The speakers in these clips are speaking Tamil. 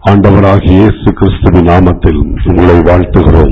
ஆண்டவராகிய இயேசு கிறிஸ்துவின் நாமத்தில் உங்களை வாழ்த்துகிறோம்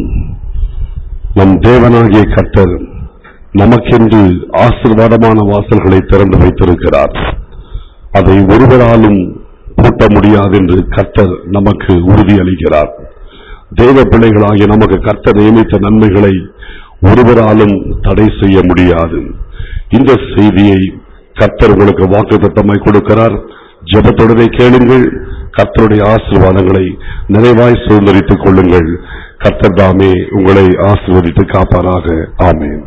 நம் தேவனாகிய கர்த்தர் நமக்கென்று ஆசீர்வாதமான வாசல்களை திறந்து வைத்திருக்கிறார் அதை ஒருவராலும் பூட்ட முடியாது என்று கர்த்தர் நமக்கு உறுதியளிக்கிறார் தேவ பிள்ளைகளாகிய நமக்கு கர்த்தர் நியமித்த நன்மைகளை ஒருவராலும் தடை செய்ய முடியாது இந்த செய்தியை கர்த்தர் உங்களுக்கு வாக்குத்தத்தமாய் கொடுக்கிறார் ஜெபத்தொடரை கேளுங்கள் கர்த்தருடைய ஆசீர்வாதங்களை நிறைவாய் சுதந்திரித்துக் கொள்ளுங்கள் கர்த்தர் தாமே உங்களை ஆசீர்வதித்து காப்பாராக ஆமென்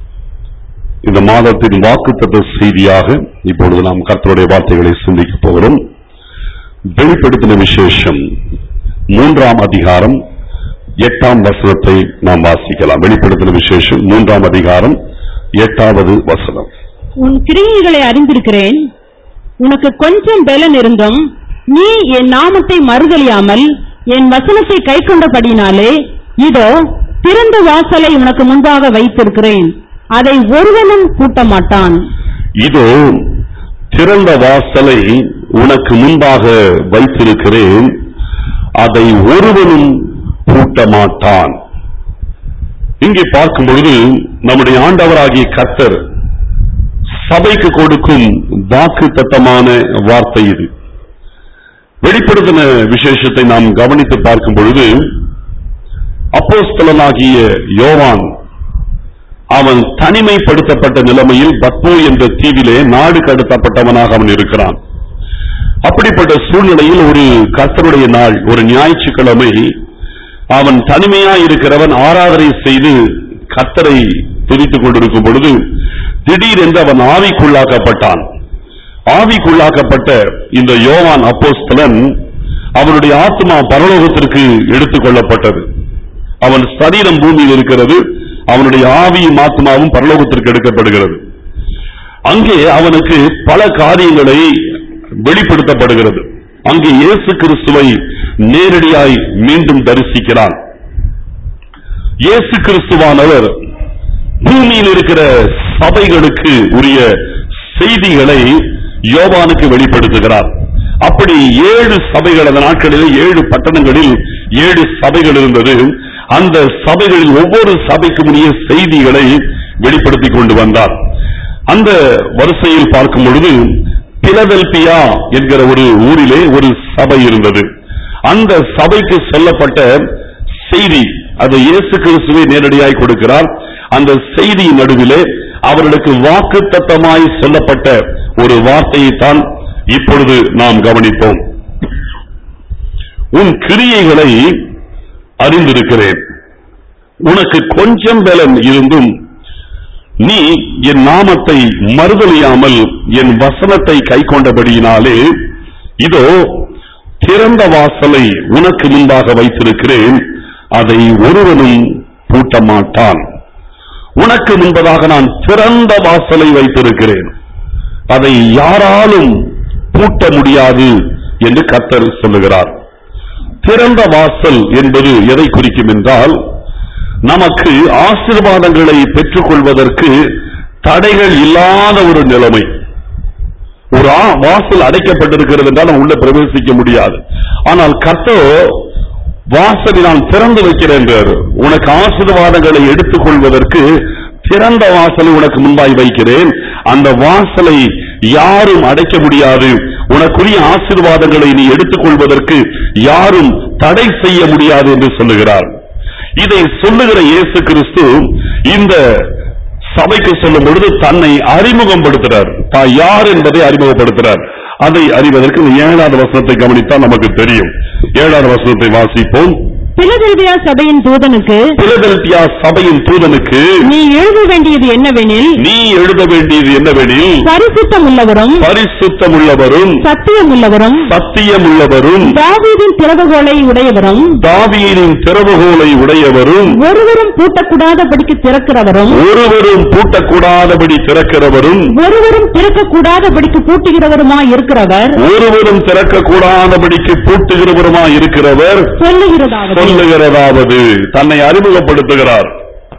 இந்த மாதத்தின் வாக்குத்தத்த செய்தியாக இப்பொழுது நாம் கர்த்தருடைய வார்த்தைகளை சிந்திக்க போகிறோம் வெளிப்படுத்தின விசேஷம் மூன்றாம் அதிகாரம் எட்டாம் வசனத்தை நாம் வாசிக்கலாம் வெளிப்படுத்தின விசேஷம் மூன்றாம் அதிகாரம் எட்டாவது வசனம் உன் கிரியைகளை அறிந்திருக்கிறேன் உனக்கு கொஞ்சம் பலன் இருந்தும் நீ என் நாமத்தை மறுதலியாமல் என் வசனத்தை கைக்கொண்டபடினாலே இதோ திறந்த வாசலை உனக்கு முன்பாக வைத்திருக்கிறேன் அதை ஒருவனும் பூட்ட மாட்டான் இதோ திறந்த வாசலை உனக்கு முன்பாக வைத்திருக்கிறேன் அதை ஒருவனும் பூட்ட மாட்டான் இங்கே பார்க்கும் பொழுது நம்முடைய ஆண்டவராகிய கர்த்தர் சபைக்கு கொடுக்கும் வாக்கு தத்தமான வார்த்தை இது வெளிப்படுத்தின விசேஷத்தை நாம் கவனித்து பார்க்கும் பொழுது அப்போஸ்தலனாகிய யோவான் அவன் தனிமைப்படுத்தப்பட்ட நிலைமையில் பத்மோ என்ற தீவிலே நாடு கடத்தப்பட்டவனாக அவன் இருக்கிறான் அப்படிப்பட்ட சூழ்நிலையில் ஒரு கர்த்தருடைய நாள் ஒரு ஞாயிற்றுக்கிழமை அவன் தனிமையா இருக்கிறவன் ஆராதனை செய்து கர்த்தரை துதித்துக் கொண்டிருக்கும் பொழுது திடீரென்று அவன் ஆவிக்குள்ளாக்கப்பட்டான் ஆவிக்குள்ளாக்கப்பட்ட இந்த யோவான் அப்போஸ்தலன் அவனுடைய ஆத்மா பரலோகத்திற்கு எடுத்துக் கொள்ளப்பட்டது அவன் சரீரம் பூமியில் இருக்கிறது அவனுடைய ஆவியும் ஆத்மாவும் பரலோகத்திற்கு எடுக்கப்படுகிறது அங்கே அவனுக்கு பல காரியங்களை வெளிப்படுத்தப்படுகிறது அங்கே இயேசு கிறிஸ்துவை நேரடியாய் மீண்டும் தரிசிக்கிறான் இயேசு கிறிஸ்துவானவர் பூமியில் இருக்கிற சபைகளுக்கு உரிய செய்திகளை யோவானுக்கு வெளிப்படுத்துகிறார் அப்படி ஏழு சபைகள் அந்த நாட்களில் ஏழு பட்டணங்களில் ஏழு சபைகள் இருந்தது அந்த சபைகளில் ஒவ்வொரு சபைக்கு உரிய செய்திகளை வெளிப்படுத்திக் கொண்டு வந்தார் அந்த வரிசையில் பார்க்கும் பொழுது பிலதெல்பியா என்கிற ஒரு ஊரிலே ஒரு சபை இருந்தது அந்த சபைக்கு சொல்லப்பட்ட செய்தி அது இயேசு கிறிஸ்துவை நேரடியாய் கொடுக்கிறார் அந்த செய்தியின் நடுவிலே அவர்களுக்கு வாக்குத்தத்தமாய் சொல்லப்பட்ட ஒரு வார்த்தையைத்தான் இப்பொழுது நாம் கவனிப்போம் உன் கிரியைகளை அறிந்திருக்கிறேன் உனக்கு கொஞ்சம் பலன் இருந்தும் நீ என் நாமத்தை மறுதலியாமல் என் வசனத்தை கைக்கொண்டபடியினாலே இதோ திறந்த வாசலை உனக்கு முன்பாக வைத்திருக்கிறேன் அதை ஒருவனும் பூட்ட மாட்டான் உனக்கு முன்பதாக நான் திறந்த வாசலை வைத்திருக்கிறேன் அதை யாராலும் பூட்ட முடியாது என்று கர்த்தர் சொல்லுகிறார் திறந்த வாசல் என்பது எதை குறிக்கும் என்றால் நமக்கு ஆசீர்வாதங்களை பெற்றுக்கொள்வதற்கு தடைகள் இல்லாத ஒரு நிலைமை ஒரு ஆ- வாசல் அடைக்கப்பட்டிருக்கிறது என்றால் நம்ம உள்ள பிரவேசிக்க முடியாது ஆனால் கர்த்தர் வாசலை நான் திறந்து வைக்கிறேன் என்றார். உனக்கு ஆசீர்வாதங்களை எடுத்துக்கொள்வதற்கு திறந்த வாசலை உனக்கு முன்பாய் வைக்கிறேன் அந்த வாசலை யாரும் அடைக்க முடியாது உனக்குரிய ஆசீர்வாதங்களை நீ எடுத்துக்கொள்வதற்கு யாரும் தடை செய்ய முடியாது என்று சொல்லுகிறார் இதை சொல்லுகிற இயேசு கிறிஸ்து இந்த சபைக்கு சொல்லும் பொழுது தன்னை அறிமுகப்படுத்துறார் தான் யார் என்பதை அறிமுகப்படுத்துறார் அதை அறிவதற்கு இந்த ஏழாவது வசனத்தை கவனித்தால் நமக்கு தெரியும் ஏழாவது வசனத்தை வாசிப்போம் பிலதெல்பியா சபையின் தூதனுக்கு பிலதெல்பியா சபையின் தூதனுக்கு நீ எழுத வேண்டியது என்னவெனில் நீ எழுத வேண்டியது என்னவெனில் பரிசுத்தம் உள்ளவரும் பரிசுத்தமுள்ளவரும் சத்தியமுள்ளவரும் சத்தியமுள்ளவரும் தாவீதின் திறவுகோலை உடையவரும் தாவீதின் திறவுகோலை உடையவரும் ஒருவரும் பூட்டக்கூடாதபடிக்கு திறக்கிறவரும் ஒருவரும் பூட்டக்கூடாதபடி திறக்கிறவரும் ஒருவரும் திறக்கக்கூடாதபடிக்கு பூட்டுகிறவருமாய் இருக்கிறவர் ஒருவரும் திறக்கக்கூடாதபடிக்கு பூட்டுகிறவருமா இருக்கிறவர் சொல்லுகிறதாவது சொல்லுகிறதாவது தன்னை அறிமுகப்படுத்துகிறார்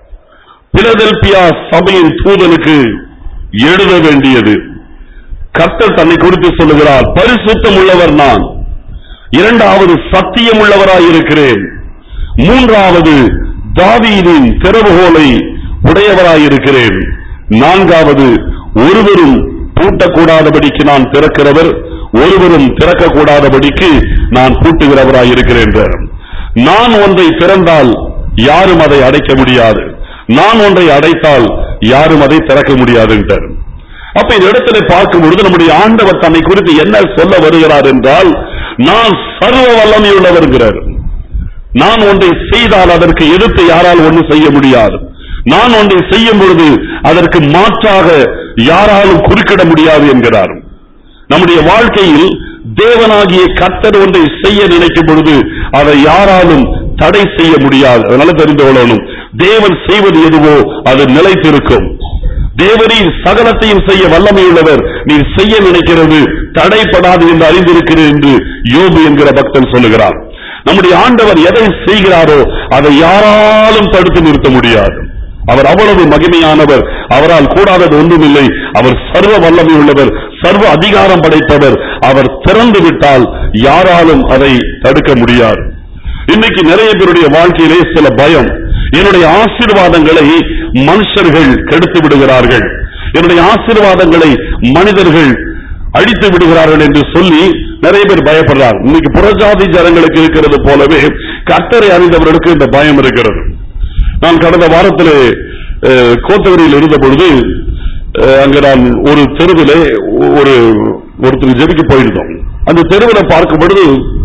பிலதெல்பியா சபையின் தூதனுக்கு எழுத வேண்டியது கர்த்தர் தன்னை குறித்து சொல்லுகிறார் பரிசுத்தம் உள்ளவர் நான் இரண்டாவது சத்தியம் உள்ளவராய் இருக்கிறேன் மூன்றாவது தாவீதின் திறவுகோலை உடையவராய் இருக்கிறேன் நான்காவது ஒருவரும் பூட்டக்கூடாதபடிக்கு நான் திறக்கிறவர் ஒருவரும் திறக்கக்கூடாதபடிக்கு நான் பூட்டுகிறவராய் இருக்கிறேன் என்றார். நான் ஒன்றை திறந்தால் யாரும் அதை அடைக்க முடியாது நான் ஒன்றை அடைத்தால் யாரும் அதை திறக்க முடியாது என்றார். அப்ப இந்த இடத்துல பார்க்கும் பொழுது நம்முடைய ஆண்டவர் தன்னை குறித்து என்ன சொல்ல வருகிறார் என்றால் நான் சர்வ வல்லமையுள்ளவர்கிறார் நான் ஒன்றை செய்தால் அதற்கு எதிர்த்து யாரால் ஒன்றும் செய்ய முடியாது நான் ஒன்றை செய்யும் பொழுது அதற்கு மாற்றாக யாராலும் குறுக்கிட முடியாது என்கிறார் நம்முடைய வாழ்க்கையில் தேவனாகிய கர்த்தர் ஒன்றை செய்ய நினைக்கும் பொழுது அதை யாராலும் தடை செய்ய முடியாது அதனால தெரிந்து கொள்ளணும் தேவன் செய்வது எதுவோ அது நிலைத்திருக்கும் தேவரீர் சகலத்தையும் செய்ய வல்லமையுள்ளவர் நீ செய்ய நினைக்கிறது தடைப்படாது என்று அறிந்திருக்கிறேன் என்று யோபு என்கிற பக்தன் சொல்லுகிறார் நம்முடைய ஆண்டவர் எதை செய்கிறாரோ அதை யாராலும் தடுத்து நிறுத்த முடியாது அவர் அவ்வளவு மகிமையானவர் அவரால் கூடாதது ஒன்றுமில்லை அவர் சர்வ வல்லமை உள்ளவர் சர்வ அதிகாரம் படைத்தவர் அவர் திறந்து விட்டால் யாராலும் அதை தடுக்க முடியாது இன்னைக்கு நிறைய பேருடைய வாழ்க்கையிலே சில பயம் என்னுடைய ஆசீர்வாதங்களை மனுஷர்கள் கெடுத்து விடுகிறார்கள் என்னுடைய ஆசீர்வாதங்களை மனிதர்கள் அழித்து விடுகிறார்கள் என்று சொல்லி நிறைய பேர் பயப்படுறார் இன்னைக்கு புறஜாதி ஜனங்களுக்கு இருக்கிறது போலவே கர்த்தரை அறிந்தவர்களுக்கு இந்த பயம் இருக்கிறது நான் கடந்த வாரத்தில் கோத்தகிரியில் இருந்த பொழுது அஹ், அங்க நான் ஒரு தெருவிலே ஒரு ஒருத்தர் ஜெபிக்க போயிருந்தோம் அந்த தெருவில் பார்க்கும் பொழுது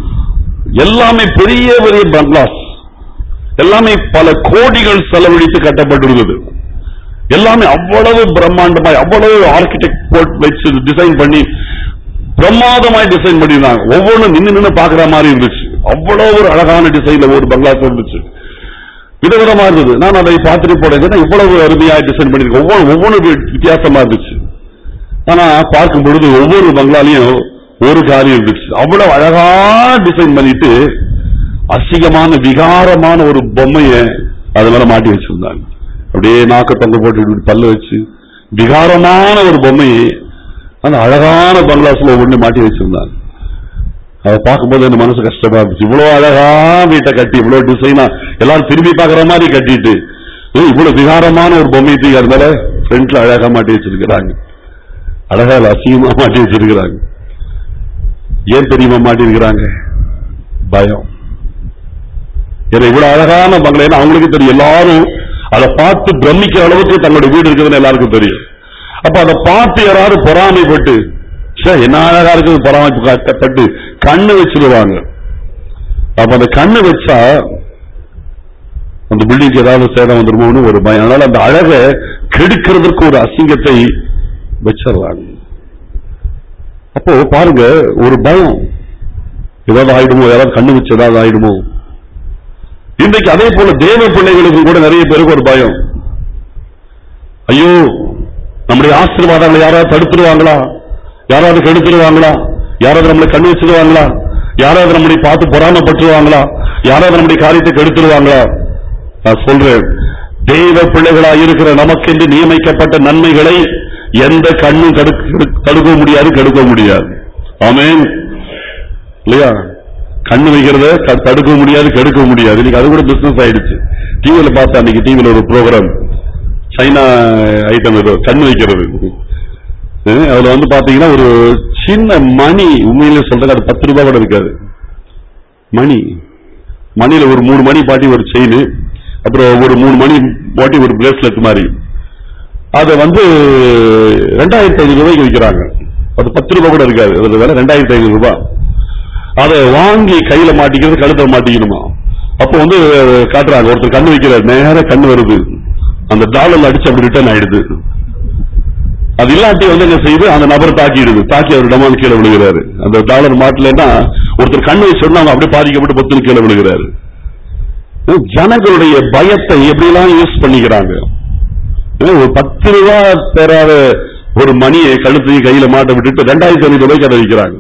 எல்லாமே பெரிய பெரிய பங்களாஸ் எல்லாமே பல கோடிகள் செலவழித்து கட்டப்பட்டிருந்தது எல்லாமே அவ்வளவு பிரம்மாண்டமாய் அவ்வளவு ஆர்கிடெக்ட் போட்டு வச்சு டிசைன் பண்ணி பிரமாதமாய் டிசைன் பண்ணிருந்தாங்க ஒவ்வொன்றும் நின்னு நின்னு பாக்குற மாதிரி இருந்துச்சு அவ்வளவு ஒரு அழகான டிசைன்ல ஒரு பங்களாஸ் இருந்துச்சு விதவிதமா இருந்தது நான் அதை பார்த்துட்டு போனேன் இவ்வளவு அருமையா டிசைன் பண்ணிருக்கேன் ஒவ்வொரு ஒவ்வொரு வித்தியாசமா இருந்துச்சு ஆனா பார்க்கும் பொழுது ஒவ்வொரு பங்களாலையும் ஒரு காரியம் இருந்துச்சு அவ்வளவு அழகா டிசைன் பண்ணிட்டு அசிங்கமான விகாரமான ஒரு பொம்மைய அது மேல மாட்டி வச்சிருந்தாங்க அப்படியே நாக்க தொங்க போட்டு இப்படி பல்ல வச்சு விகாரமான ஒரு பொம்மையை அந்த அழகான பங்களாஸ்ல ஒண்ணு மாட்டி வச்சிருந்தாங்க அதை பார்க்கும்போது என் மனசு கஷ்டமா இருந்துச்சு இவ்வளவு அழகா வீட்டை கட்டி இவ்வளவு டிசைனா எல்லாரும் திரும்பி பார்க்குற மாதிரி கட்டிட்டு ஏய், இவ்வளவு விகாரமான ஒரு பொம்மை தூக்கி அது மேல ஃப்ரண்ட்ல அழகா மாட்டி வச்சிருக்கிறாங்க அழகா இல்ல, அசிங்கமா மாட்டி வச்சிருக்கிறாங்க ஏன் தெரியுமா மாட்டி இருக்கிறாங்க பயம் ஏன்னா இவ்வளவு அழகான பங்களா ஏன்னா அவங்களுக்கு தெரியும் எல்லாரும் அதை பார்த்து பிரமிக்கிற அளவுக்கு தங்களுடைய வீடு இருக்குதுன்னு எல்லாருக்கும் தெரியும் அப்ப அதை பார்த்து யாராவது பொறாமைப்பட்டு ச்சே, என்ன அழகா இருக்குது பொறாமைப்பட்டு கண்ணு வச்சிருவாங்க அப்ப அந்த கண்ணு வச்சா அந்த பில்டிங்க்கு ஏதாவது சேதம் வந்துருமோன்னு ஒரு பயம் அதனால அந்த அழகை கெடுக்கிறதுக்கு ஒரு அசிங்கத்தை வச்சிடுறாங்க அப்போ பாருங்க ஒரு பயம் ஏதாவது ஆயிடுமோ யாராவது கண்ணு வச்சு ஏதாவது ஆயிடுமோ இன்றைக்கு அதே போல தேவ பிள்ளைகளுக்கு கூட நிறைய பேருக்கு ஒரு பயம் ஐயோ நம்முடைய ஆசீர்வாதங்களை யாராவது தடுத்துருவாங்களா யாராவது கெடுத்துருவாங்களா யாராவது நம்மளை கண்ணு வச்சிருவாங்களா யாராவது நம்மளை பார்த்து பொறாமப்பட்டுருவாங்களா யாராவது நம்முடைய காரியத்தை கெடுத்துருவாங்களா நான் சொல்றேன் தெய்வ பிள்ளைகளாய் இருக்கிற நமக்கென்று நியமிக்கப்பட்ட நன்மைகளை எந்த கண்ணும் தடுக்க தடுக்க முடியாது கெடுக்க முடியாது ஆமென் இல்லையா கண்ணு வைக்கிறத த- தடுக்க முடியாது கெடுக்க முடியாது இன்னைக்கு அது கூட பிசினஸ் ஆயிடுச்சு டிவியில பார்த்தா அன்னைக்கு டிவியில ஒரு ப்ரோக்ராம் சைனா ஐட்டம் ஏதோ கண்ணு வைக்கிறது அஹ் அதுல வந்து பாத்தீங்கன்னா ஒரு சின்ன மணி உண்மையிலே சொல்றது அது பத்து ரூபாய் கூட இருக்காது மணி மணியில ஒரு மூணு மணி பாட்டி ஒரு செயின் அப்புறம் ஒரு மூணு மணி பாட்டி ஒரு பிரேஸ்லெட் மாதிரி அதை வந்து ரெண்டாயிரத்தி ஐநூறு ரூபாய்க்கு விற்கிறாங்க அது பத்து ரூபாய் கூட இருக்காது அதோட விலை ரெண்டாயிரத்தி ஐநூறு ரூபாய் அதை வாங்கி கையில மாட்டிக்கிறது கழுத்துல மாட்டிக்கணுமா அப்போ வந்து காட்டுறாங்க ஒருத்தர் கண்ணு வைக்கிறார் நேரா கண்ணு வருது அந்த டாலர்ல அடிச்சு அப்படி ரிட்டர்ன் ஆயிடுது அது இல்லாட்டி வந்து என்ன செய்யுது அந்த நபர் தாக்கிடுது தாக்கி அவர் டமால் கீழே விழுகிறாரு அந்த டாலர் மாட்டலன்னா ஒருத்தர் கண்ணு வச்சோன்னா அவங்க அப்படியே பாதிக்கப்பட்டு பொத்துன்னு கீழே விழுகிறாரு ஜனங்களுடைய பயத்தை எப்படிலாம் யூஸ் பண்ணிக்கிறாங்க ஏன்னா, ஒரு பத்து ரூபா பெறாத ஒரு மணியை கழுத்தையும் கையில மாட்ட விட்டுட்டு ரெண்டாயிரத்தி ஐநூறு ரூபாய்க்கு அதை விற்கிறாங்க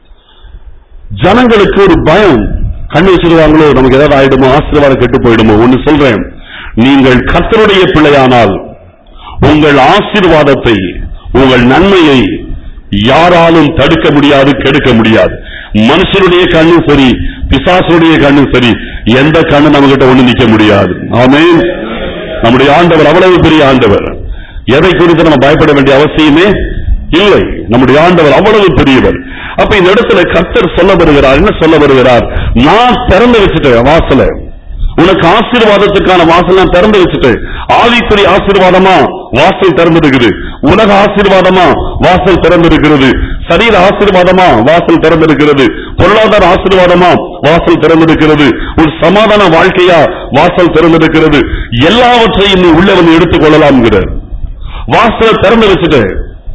ஜனங்களுக்கு ஒரு பயம் கண்ணு வச்சிருவாங்களோ நமக்கு ஏதாவது ஆயிடுமோ ஆசீர்வாதம் கெட்டு போயிடுமோ ஒன்னு சொல்றேன் நீங்கள் கர்த்தருடைய பிள்ளையானால் உங்கள் ஆசீர்வாதத்தை உங்கள் நன்மையை யாராலும் தடுக்க முடியாது கெடுக்க முடியாது மனுஷனுடைய கண்ணும் சரி பிசாசுடைய கண்ணும் சரி எந்த கண்ணு நம்ம கிட்ட ஒண்ணு நிக்க முடியாது ஆமென் நம்முடைய ஆண்டவர் அவ்வளவு பெரிய ஆண்டவர் எதை குறித்து நம்ம பயப்பட வேண்டிய அவசியமே இல்லை நம்முடைய ஆண்டவர் அவ்வளவு பெரியவர் அப்ப இந்த இடத்துல கர்த்தர் சொல்ல வருகிறார் என்ன சொல்ல வருகிறார் நான் திறந்து வச்சுட்டேன் வாசலை உனக்கு ஆசீர்வாதத்துக்கான வாசல் நான் திறந்து வச்சுட்டேன் ஆவிக்குரிய ஆசீர்வாதமா வாசல் திறந்திருக்குது உலக ஆசீர்வாதமா வாசல் திறந்திருக்கிறது சரீர ஆசீர்வாதமா வாசல் திறந்திருக்கிறது பொருளாதார ஆசீர்வாதமா வாசல் திறந்திருக்கிறது ஒரு சமாதான வாழ்க்கையா வாசல் திறந்திருக்கிறது எல்லாவற்றையும் நீ உள்ள வந்து எடுத்துக் கொள்ளலாம்ங்கிறார் வாசலை திறந்து வச்சுட்டேன்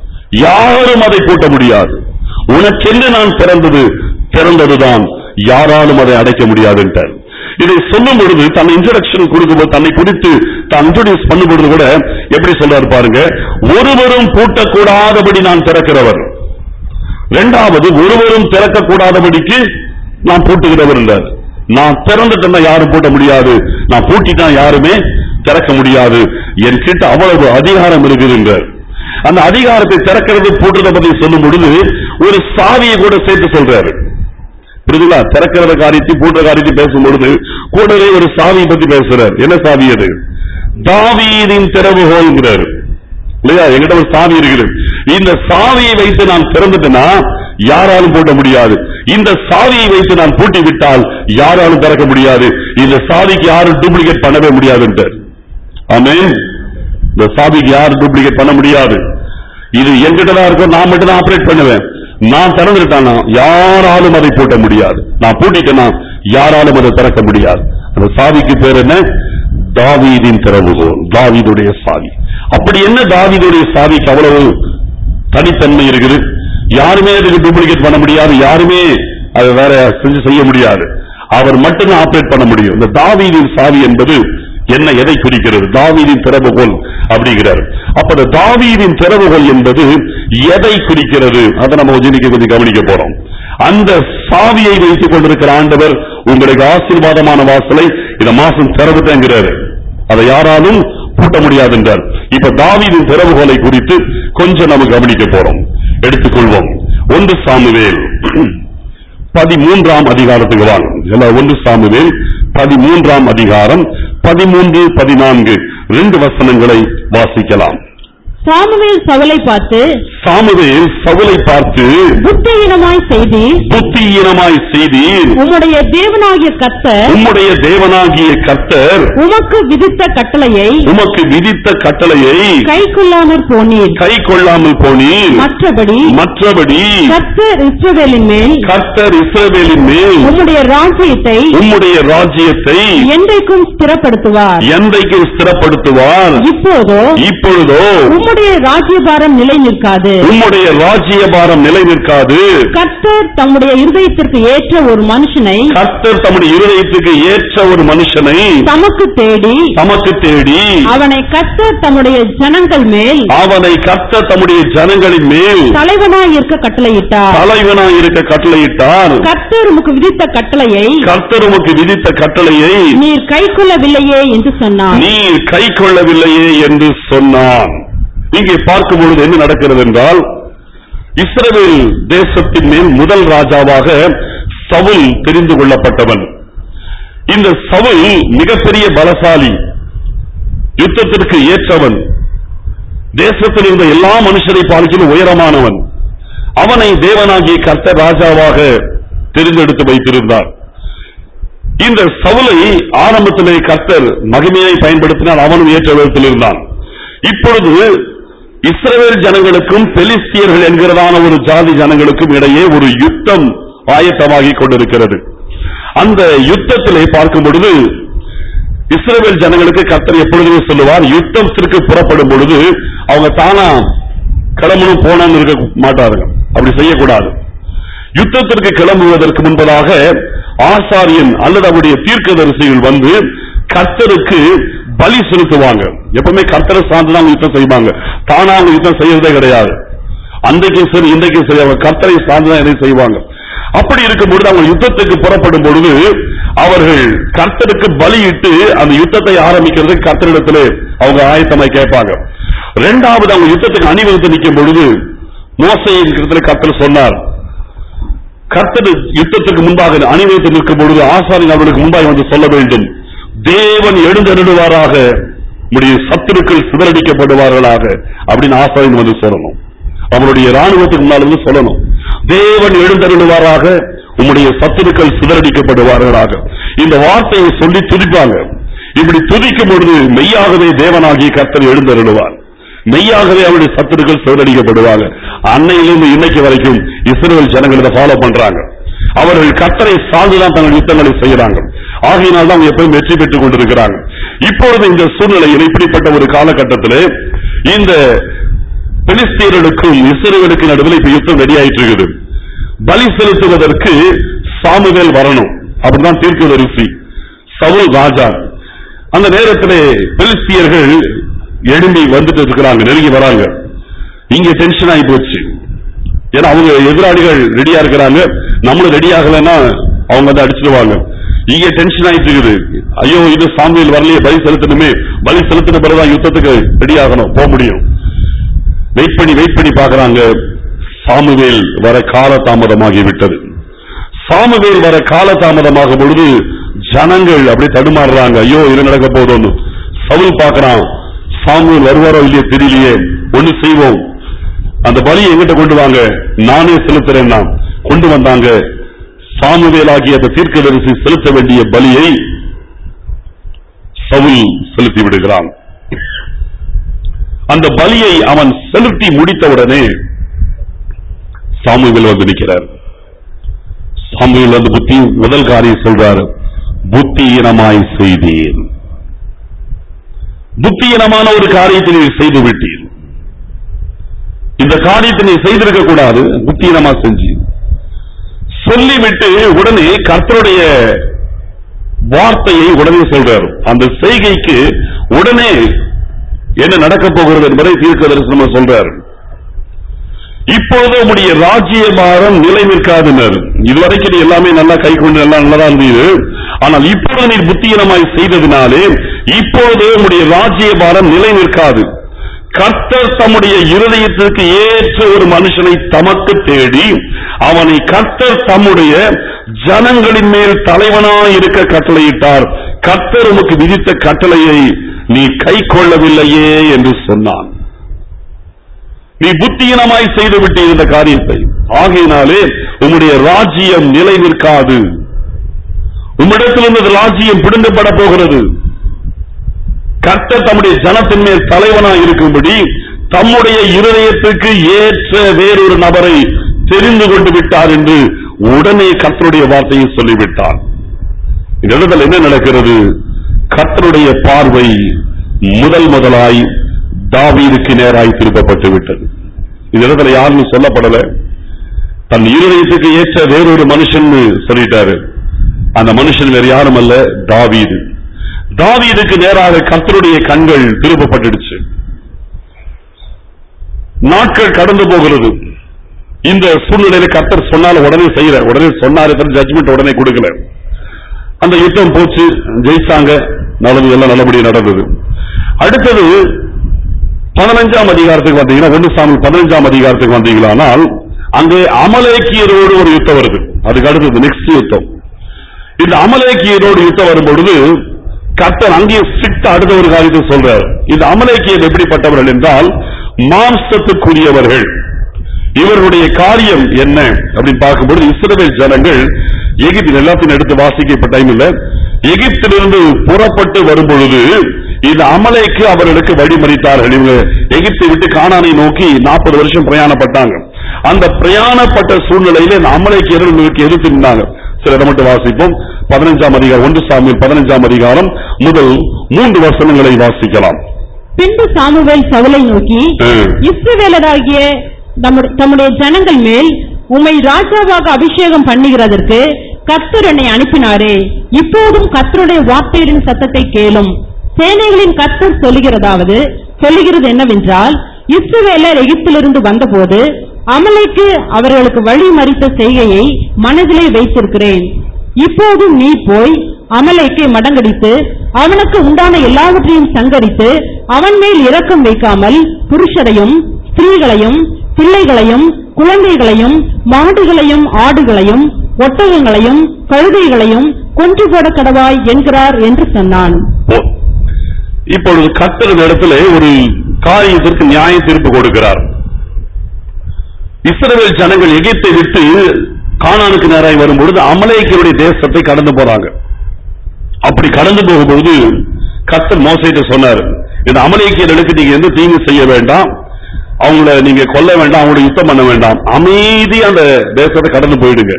யாரும் அதை பூட்ட முடியாது உனக்கென்று நான் பிறந்தது பிறந்ததுதான் யாராலும் அதை அடைக்க முடியாது என்றார் இதை சொல்லும் பொழுது தன் இன்ட்ரடக்ஷன் கொடுக்கும்போது தன்னை குறித்து தான் இன்ட்ரோடியூஸ் பண்ணும் பொழுது கூட எப்படி சொல்றாரு பாருங்க ஒருவரும் பூட்டக்கூடாதபடி நான் திறக்கிறவர் இரண்டாவது ஒருவரும் திறக்கக்கூடாதபடிக்கு நான் பூட்டுகிறவர் என்றார் நான் திறந்துட்டேன்னா யாரும் பூட்ட முடியாது நான் பூட்டிட்டா யாருமே திறக்க முடியாது என் கிட்ட அவ்வளவு அதிகாரம் இருக்குது என்றார் அந்த அதிகாரத்தை திறக்கிறது பூட்டுறதை பத்தி சொல்லும் பொழுது ஒரு சாவியை கூட சேர்த்து சொல்றாரு புரியுதுங்களா திறக்கிற காரியத்தை பூட்டுற காரியத்தை பேசும் பொழுது கூடவே ஒரு சாவியை பத்தி பேசுறாரு என்ன சாவி அது தாவீதின் திறவுகோல்ங்கிறாரு இல்லையா எங்கிட்ட ஒரு சாவி இருக்குது இந்த சாவியை வைத்து நான் திறந்துட்டேன்னா யாராலும் பூட்ட முடியாது இந்த சாவியை வைத்து நான் பூட்டி விட்டால் யாராலும் திறக்க முடியாது இந்த சாவிக்கு யாரும் டூப்ளிகேட் பண்ணவே முடியாதுன்றார் ஆமென் இந்த சாவிக்கு யாரும் டூப்ளிகேட் பண்ண முடியாது இது என்கிட்ட தான் இருக்கும் நான் மட்டும் தான் ஆபரேட் பண்ணுவேன் நான் திறந்துட்டானா யாராலும் அதை பூட்ட முடியாது நான் பூட்டிட்டேனா யாராலும் அதை திறக்க முடியாது அந்த சாவிக்கு பேர் என்ன தாவீதின் திறவுகோல் தாவீதுடைய சாவி அப்படி என்ன தாவீதுடைய சாவிக்கு அவ்வளவு தனித்தன்மை இருக்குது யாருமே அதுக்கு டூப்ளிகேட் பண்ண முடியாது யாருமே அதை வேற செஞ்சு செய்ய முடியாது அவர் மட்டும்தான் ஆபரேட் பண்ண முடியும் இந்த தாவீதின் சாவி என்பது என்ன எதை குறிக்கிறது தாவீதின் திறவுகோல் அப்படிங்கிறார் அப்ப இந்த தாவீதின் திறவுகோல் என்பது எதை குறிக்கிறது அதை நம்ம கொஞ்சம் கொஞ்சம் கவனிக்க போறோம் அந்த சாவியை வைத்துக் கொண்டிருக்கிற ஆண்டவர் உங்களுக்கு ஆசீர்வாதமான வாசலை இந்த மாசம் திறந்துட்டேங்கிறாரு அதை யாராலும் பூட்ட முடியாது என்றார் இப்ப தாவீதின் திறவுகோலை குறித்து கொஞ்சம் நம்ம கவனிக்க போறோம் எடுத்துக்கொள்வோம் ஒன்று சாமுவேல் பதிமூன்றாம் அதிகாரத்துக்கு வாங்க எல்லாம் ஒன்று சாமுவேல் பதிமூன்றாம் அதிகாரம் பதிமூன்று பதினான்கு ரெண்டு வசனங்களை வாசிக்கலாம் சாமுவேல் சவுலை பார்த்து சாமுவேல் சவுலை பார்த்து புத்தியீனமாய் செய்தி புத்தியீனமாய் செய்தீர் உம்முடைய தேவனாகிய கர்த்தர் உம்முடைய தேவனாகிய கர்த்தர் உமக்கு விதித்த கட்டளையை உமக்கு விதித்த கட்டளையை கை கொள்ளாமற் போனீர் கை கொள்ளாமல் போனீர் மற்றபடி மற்றபடி கர்த்தர் இஸ்ரவேலின் மேல் கர்த்தர் இஸ்ரவேலின் மேல் உம்முடைய ராஜ்யத்தை உம்முடைய ராஜ்யத்தை என்றைக்கும் ஸ்திரப்படுத்துவார் என்றைக்கு ஸ்திரப்படுத்துவார் இப்போதோ இப்பொழுதோ உம்முடைய ராஜ்யபாரம் நிலை நிற்காது உம்முடைய ராஜ்யபாரம் நிலை நிற்காது கர்த்தர் தம்முடைய இருதயத்திற்கு ஏற்ற ஒரு மனுஷனை கர்த்தர் தம்முடைய இருதயத்துக்கு ஏற்ற ஒரு மனுஷனை தமக்கு தேடி தமக்கு தேடி அவனை கர்த்தர் தம்முடைய ஜனங்கள் மேல் அவனை கர்த்தர் தம்முடைய ஜனங்களின் மேல் தலைவனாய் இருக்க கட்டளையிட்டார் தலைவனாய் இருக்க கட்டளையிட்டார் கர்த்தர் உமக்கு விதித்த கட்டளையை கர்த்தர் உமக்கு விதித்த கட்டளையை நீர் கை கொள்ளவில்லையே என்று சொன்னார் நீர் கை கொள்ளவில்லையே என்று சொன்னான் இங்கே பார்க்கும் பொழுது என்ன நடக்கிறது என்றால் இஸ்ரவேல் தேசத்தின் மேல் முதல் ராஜாவாக சவுல் தெரிந்து கொள்ளப்பட்டவன் இந்த சவுல் மிகப்பெரிய பலசாலி யுத்தத்திற்கு ஏற்றவன் தேசத்தில் இருந்த எல்லா மனுஷரை பார்க்கிலும் உயரமானவன் அவனை தேவனாகிய கர்த்தர் ராஜாவாக தெரிந்தெடுத்து வைத்திருந்தார் இந்த சவுலை ஆரம்பத்திலே கர்த்தர் மகிமையை பயன்படுத்தினால் அவனும் ஏற்ற விதத்தில் இருந்தான் இப்பொழுது இஸ்ரவேல் ஜனங்களுக்கும் பெலிஸ்தியர்கள் என்கிறதான ஒரு ஜாதி ஜனங்களுக்கும் இடையே ஒரு யுத்தம் ஆயத்தமாகிக் கொண்டிருக்கிறது அந்த யுத்தத்திலே பார்க்கும் பொழுது இஸ்ரவேல் ஜனங்களுக்கு கர்த்தர் எப்பொழுதுமே சொல்லுவார் யுத்தத்திற்கு புறப்படும் பொழுது அவங்க தானா கிளம்பணும் போனான்னு இருக்க மாட்டார்கள் அப்படி செய்யக்கூடாது யுத்தத்திற்கு கிளம்புவதற்கு முன்பதாக ஆசாரியன் அல்லது அவருடைய தீர்க்கதரிசிகள் வந்து கர்த்தருக்கு பலி செலுத்துவாங்க எப்பவுமே கர்த்தரை சார்ந்துதான் அவங்க யுத்தம் செய்வாங்க தானா அவங்க யுத்தம் செய்யறதே கிடையாது அன்றைக்கும் சரி இன்றைக்கும் சரி அவங்க கர்த்தரை சார்ந்துதான் எதையும் செய்வாங்க அப்படி இருக்கும் பொழுது அவங்க யுத்தத்துக்கு புறப்படும் பொழுது அவர்கள் கர்த்தருக்கு பலியிட்டு அந்த யுத்தத்தை ஆரம்பிக்கிறதுக்கு கர்த்தரிடத்திலே அவங்க ஆயத்தமாய் கேட்பாங்க இரண்டாவது அவங்க யுத்தத்துக்கு அணிவகுத்து நிற்கும் பொழுது மோசையின் கர்த்தர் சொன்னார் கர்த்தர் யுத்தத்துக்கு முன்பாக அணிவகுத்து நிற்கும் பொழுது ஆசாரியன் அவர்களுக்கு முன்பாக வந்து சொல்ல வேண்டும் தேவன் எழுந்தருடுவாராக உடைய சத்துருக்கள் சிதறடிக்கப்படுவார்களாக அப்படின்னு ஆசாரியன் வந்து சொல்லணும் அவருடைய ராணுவத்துக்கு முன்னால் வந்து சொல்லணும் தேவன் எழுந்தருளுவாராக உம்முடைய சத்துருக்கள் சிதறடிக்கப்படுவார்களாக இந்த வார்த்தையை சொல்லி துதிப்பாங்க இப்படி துதிக்கும் பொழுது மெய்யாகவே தேவனாகிய கர்த்தர் எழுந்தருளுவார் மெய்யாகவே அவருடைய சத்துருக்கள் சிதறடிக்கப்படுவாங்க அன்னையிலிருந்து இன்னைக்கு வரைக்கும் இஸ்ரேல் ஜனங்கள் இதை ஃபாலோ பண்றாங்க அவர்கள் கர்த்தரை சார்ந்துதான் தங்கள் யுத்தங்களை செய்யறாங்க ஆகையினால் தான் அவங்க எப்பவும் வெற்றி பெற்றுக் கொண்டிருக்கிறாங்க இப்பொழுது இந்த சூழ்நிலையில் இப்படிப்பட்ட ஒரு காலகட்டத்திலே இந்த பெலிஸ்தீனருக்கும் இஸ்ரேலுக்கு நடுவில் இப்ப யுத்தம் ரெடி ஆயிட்டு இருக்குது பலி செலுத்துவதற்கு சாமுவேல் வரணும் அப்படிதான் தீர்க்கதரிசி சவுல் ராஜா அந்த நேரத்திலே பெலிஸ்தியர்கள் எழும்பி வந்துட்டு இருக்கிறாங்க நெருங்கி வராங்க இங்க டென்ஷன் ஆகி போச்சு ஏன்னா அவங்க எதிராளிகள் ரெடியா இருக்கிறாங்க நம்மளும் ரெடி ஆகலைன்னா அவங்க வந்து அடிச்சிடுவாங்க இங்க டென்ஷன் ஆயிட்டு இருக்குது ஐயோ இது சாமியில் வரலையே பலி செலுத்தணுமே பலி செலுத்தின பிறகுதான் யுத்தத்துக்கு ரெடி ஆகணும் போக முடியும் வெயிட் பண்ணி வெயிட் பண்ணி பார்க்கறாங்க சாமுவேல் வர கால தாமதமாகி விட்டது சாமுவேல் வர கால தாமதமாகும் பொழுது ஜனங்கள் அப்படியே தடுமாறுறாங்க ஐயோ இது நடக்க போதும்னு சவுல் பார்க்கறான் சாமுவேல் வருவாரோ இல்லையோ தெரியலையே ஒண்ணு செய்வோம் அந்த பலியை எங்கிட்ட கொண்டு வாங்க நானே செலுத்துறேன் நான் கொண்டு வந்தாங்க சாமுவேல் ஆகிய அந்த தீர்க்கதரிசி செலுத்த வேண்டிய பலியை சவுல் செலுத்தி விடுகிறான் அந்த பலியை அவன் செலுத்தி முடித்தவுடனே சாமுவேல் வந்து நிற்கிறார் சாமுவேல் வந்து புத்தி முதல் காரியம் சொல்றாரு புத்தியினமாய் செய்தேன் புத்தியினமான ஒரு காரியத்தை நீ செய்து விட்டீர் இந்த காரியத்தை நீ செய்திருக்க கூடாது புத்தியினமா செஞ்சு சொல்லிவிட்டு உடனே கர்த்தருடைய வார்த்தையை உடனே சொல்றார் அந்த செய்கைக்கு உடனே என்ன நடக்கப் போகிறது என்பதை தீர்க்க தரிசனம் சொல்றார் இப்பொழுது உம்முடைய ராஜ்யபாரம் நிலை நிற்காதுனர் இதுவரைக்கும் நீ எல்லாமே நல்லா கை கொண்டு எல்லாம் நல்லதா இருந்தது ஆனால் இப்பொழுது நீ புத்தியினமாய் செய்ததினாலே இப்பொழுது உம்முடைய ராஜ்யபாரம் நிலை நிற்காது கர்த்தர் தம்முடைய இருதயத்திற்கு ஏற்ற ஒரு மனுஷனை தமக்கு தேடி அவனை கர்த்தர் தம்முடைய ஜனங்களின் மேல் தலைவனாய் இருக்க கட்டளையிட்டார் கர்த்தர் உமக்கு விதித்த கட்டளையை நீ கை கொள்ளவில்லையே என்று சொன்னான் நீ புத்தியினமாய் செய்து விட்டு இந்த காரியத்தை ஆகையினாலே உம்முடைய ராஜ்யம் நிலை நிற்காது உம்மிடத்திலிருந்து ராஜ்யம் பிடுங்கப்பட போகிறது கர்த்தர் தம்முடைய ஜனத்தின் மேல் தலைவனாய் இருக்கும்படி தம்முடைய இருதயத்துக்கு ஏற்ற வேறொரு நபரை தெரிந்து கொண்டு விட்டார் என்று உடனே கர்த்தருடைய வார்த்தையை சொல்லிவிட்டார் இந்த இடத்துல என்ன நடக்கிறது கர்த்தருடைய பார்வை முதல் முதலாய் தாவீதுக்கு நேராய் திருப்பப்பட்டு விட்டது இந்த இடத்துல யாருன்னு சொல்லப்படல தன் இருதயத்துக்கு ஏற்ற வேறொரு மனுஷன் சொல்லிட்டாரு அந்த மனுஷன் வேற யாரும் அல்ல தாவீது தாவீதுக்கு நேராக கர்த்தருடைய கண்கள் திருப்பப்பட்டுடுச்சு நாட்கள் கடந்து போகிறது இந்த சூழ்நிலையில கர்த்தர் சொன்னால உடனே செய்யற உடனே சொன்னாரு ஜட்ஜ்மெண்ட் உடனே கொடுக்கல அந்த யுத்தம் போச்சு ஜெயிச்சாங்க நல்லது எல்லாம் நல்லபடியா நடந்தது அடுத்தது பதினஞ்சாம் அதிகாரத்துக்கு வந்தீங்கன்னா ஒன்னு சாமி பதினஞ்சாம் அதிகாரத்துக்கு வந்தீங்களானால் அங்கே அமலேக்கியரோடு ஒரு யுத்தம் வருது அதுக்கு அடுத்தது நெக்ஸ்ட் யுத்தம் இந்த அமலேக்கியரோடு யுத்தம் வரும்பொழுது கர்த்தர் அங்கே சிட்ட அடுத்த ஒரு காரியத்தை சொல்றார் இந்த அமலேக்கியர் எப்படிப்பட்டவர்கள் என்றால் மாம்சத்துக்குரியவர்கள் இவர்களுடைய காரியம் என்ன அப்படின்னு பார்க்கும்போது இஸ்ரவேல் ஜனங்கள் எகிப்தில் எல்லாத்தையும் எடுத்து வாசிக்க இப்ப டைம் இல்ல எகிப்திலிருந்து புறப்பட்டு வரும் பொழுது இந்த அமலைக்கு அவர்களுக்கு வழிமறித்தார்கள் இவங்க எகிப்தை விட்டு கானானை நோக்கி நாற்பது வருஷம் பிரயாணப்பட்டாங்க அந்த பிரயாணப்பட்ட சூழ்நிலையில இந்த அமலைக்கு எதிர்த்து நின்றாங்க சில இடம் மட்டும் வாசிப்போம் பதினஞ்சாம் அதிகாரம் ஒன்று சாமியில் பதினஞ்சாம் அதிகாரம் முதல் மூன்று வசனங்களை வாசிக்கலாம் பின்பு சாமுவேல் சவுலை நோக்கி ம். இஸ்ரவேலராகிய நம்முடைய- தம்முடைய ஜனங்கள் மேல் உம்மை ராஜாவாக அபிஷேகம் பண்ணுகிறதற்கு கர்த்தர் என்னை அனுப்பினாரே இப்போதும் கர்த்தருடைய வார்த்தையின் சத்தத்தை கேளும் சேனைகளின் கர்த்தர் சொல்லுகிறதாவது சொல்லுகிறது என்னவென்றால் இஸ்ரவேலர் எகிப்திலிருந்து வந்தபோது அமலைக்கு அவர்களுக்கு வழி மறித்த செய்கையை மனதிலே வைத்திருக்கிறேன் இப்போதும் நீ போய் அமலேக்கை மடங்கடித்து அவனுக்கு உண்டான எல்லாவற்றையும் சங்கரித்து அவன் மேல் இரக்கம் வைக்காமல் புருஷரையும் ஸ்திரீகளையும் பிள்ளைகளையும் குழந்தைகளையும் மாடுகளையும் ஆடுகளையும் ஒட்டகங்களையும் கழுதைகளையும் கொன்று போட கடவாய் என்கிறார் என்று சொன்னான் போ. இப்பொழுது கர்த்தர் இந்த இடத்துல ஒரு காரியத்திற்கு நியாய தீர்ப்பு கொடுக்கிறார் இஸ்ரவேல் ஜனங்கள் எகிப்தை விட்டு கானானுக்கு நேராய் வரும்பொழுது அமலேக்கியருடைய தேசத்தை கடந்து போறாங்க அப்படி கடந்து போகும்பொழுது கர்த்தர் மோசைட்டு சொன்னார் இந்த அமலேக்கியர்களுக்கு நீங்க எந்த தீங்கு செய்ய வேண்டாம் அவங்கள நீங்க கொல்ல வேண்டாம் அவங்கள யுத்தம் பண்ண வேண்டாம் அமைதி அந்த தேசத்தை கடந்து போயிடுங்க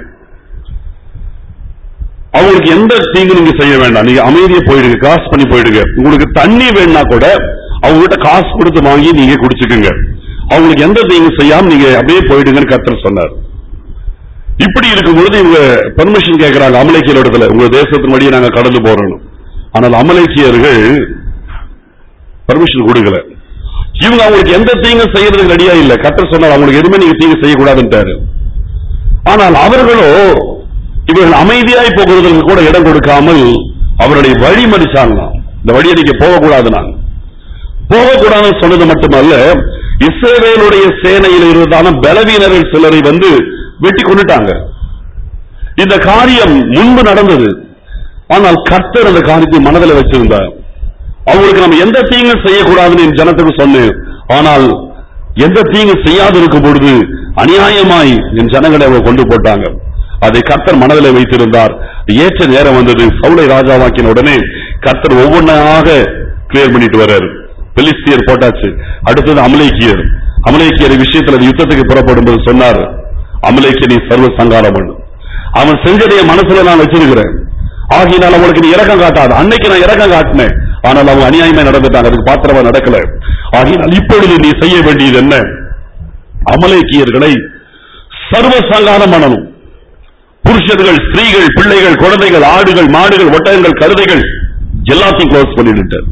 அவங்களுக்கு எந்த தீங்கு நீங்க செய்ய வேண்டாம் நீங்க அமைதியா போயிடுங்க கிராஸ் பண்ணி போயிடுங்க உங்களுக்கு தண்ணி வேணும்னா கூட அவங்க கிட்ட காசு கொடுத்து வாங்கி நீங்க குடிச்சுக்குங்க அவங்களுக்கு எந்த தீங்கு செய்யாம நீங்க அப்படியே போயிடுங்கன்னு கர்த்தர் சொன்னார் இப்படி இருக்கும் பொழுது இவங்க பெர்மிஷன் கேட்கறாங்க அமலேக்கியர் இடத்துல உங்க தேசத்தின் வழியே நாங்க கடந்து போறோம் ஆனால் அமலேக்கியர்கள் பர்மிஷன் கொடுக்கல இவங்க அவங்களுக்கு எந்த தீங்கும் செய்யறதுக்கு ரெடியா இல்ல கர்த்தர் சொன்னார் அவங்களுக்கு எதுவுமே நீங்க தீங்கு செய்யக்கூடாதுன்ட்டாரு ஆனால் அவர்களோ இவர்கள் அமைதியாய் போகிறதற்கு கூட இடம் கொடுக்காமல் அவருடைய வழி மறிச்சாங்களாம் இந்த வழியை நீங்க போகக்கூடாது நான் போகக்கூடாதுன்னு சொன்னது மட்டுமல்ல இஸ்ரவேலுடைய சேனையில் இருந்ததான பலவீனர்கள் சிலரை வந்து வெட்டி கொண்டுட்டாங்க இந்த காரியம் முன்பு நடந்தது ஆனால் கர்த்தர் அந்த காரியத்தை மனதில் வச்சிருந்தார் அவங்களுக்கு நம்ம எந்த தீங்கும் செய்யக்கூடாதுன்னு என் ஜனத்துக்கு சொன்னேன் ஆனால் எந்த தீங்கும் செய்யாது இருக்கும் பொழுது அநியாயமாய் என் ஜனங்களை அவங்க கொண்டு போட்டாங்க அதை கர்த்தர் மனதில் வைத்திருந்தார் ஏற்ற நேரம் வந்தது சவுளை ராஜாவாக்கின உடனே கர்த்தர் ஒவ்வொன்றாக கிளியர் பண்ணிட்டு வர்றாரு பெலிஸ்தியர் போட்டாச்சு அடுத்தது அமலேக்கியர் அமலேக்கியர் விஷயத்துல அது யுத்தத்துக்கு புறப்படும் போது சொன்னார் அமலேக்கியனை சர்வ சங்காரம் பண்ணு அவன் செஞ்சதை என் மனசுல நான் வச்சிருக்கிறேன் ஆகினால் அவங்களுக்கு நீ இறக்கம் காட்டாது அன்னைக்கு நான் இறக்கம் காட்டினேன் ஆனால் அவங்க அநியாயமா நடந்துட்டாங்க அதுக்கு பாத்திரமா நடக்கல ஆகினால் இப்பொழுது நீ செய்ய வேண்டியது என்ன அமலேக்கியர்களை சர்வ சங்காரம் பண்ணணும் புருஷர்கள் ஸ்திரீகள் பிள்ளைகள் குழந்தைகள் ஆடுகள் மாடுகள் ஒட்டகங்கள் கழுதைகள் எல்லாத்தையும் க்ளோஸ் பண்ணிட்டு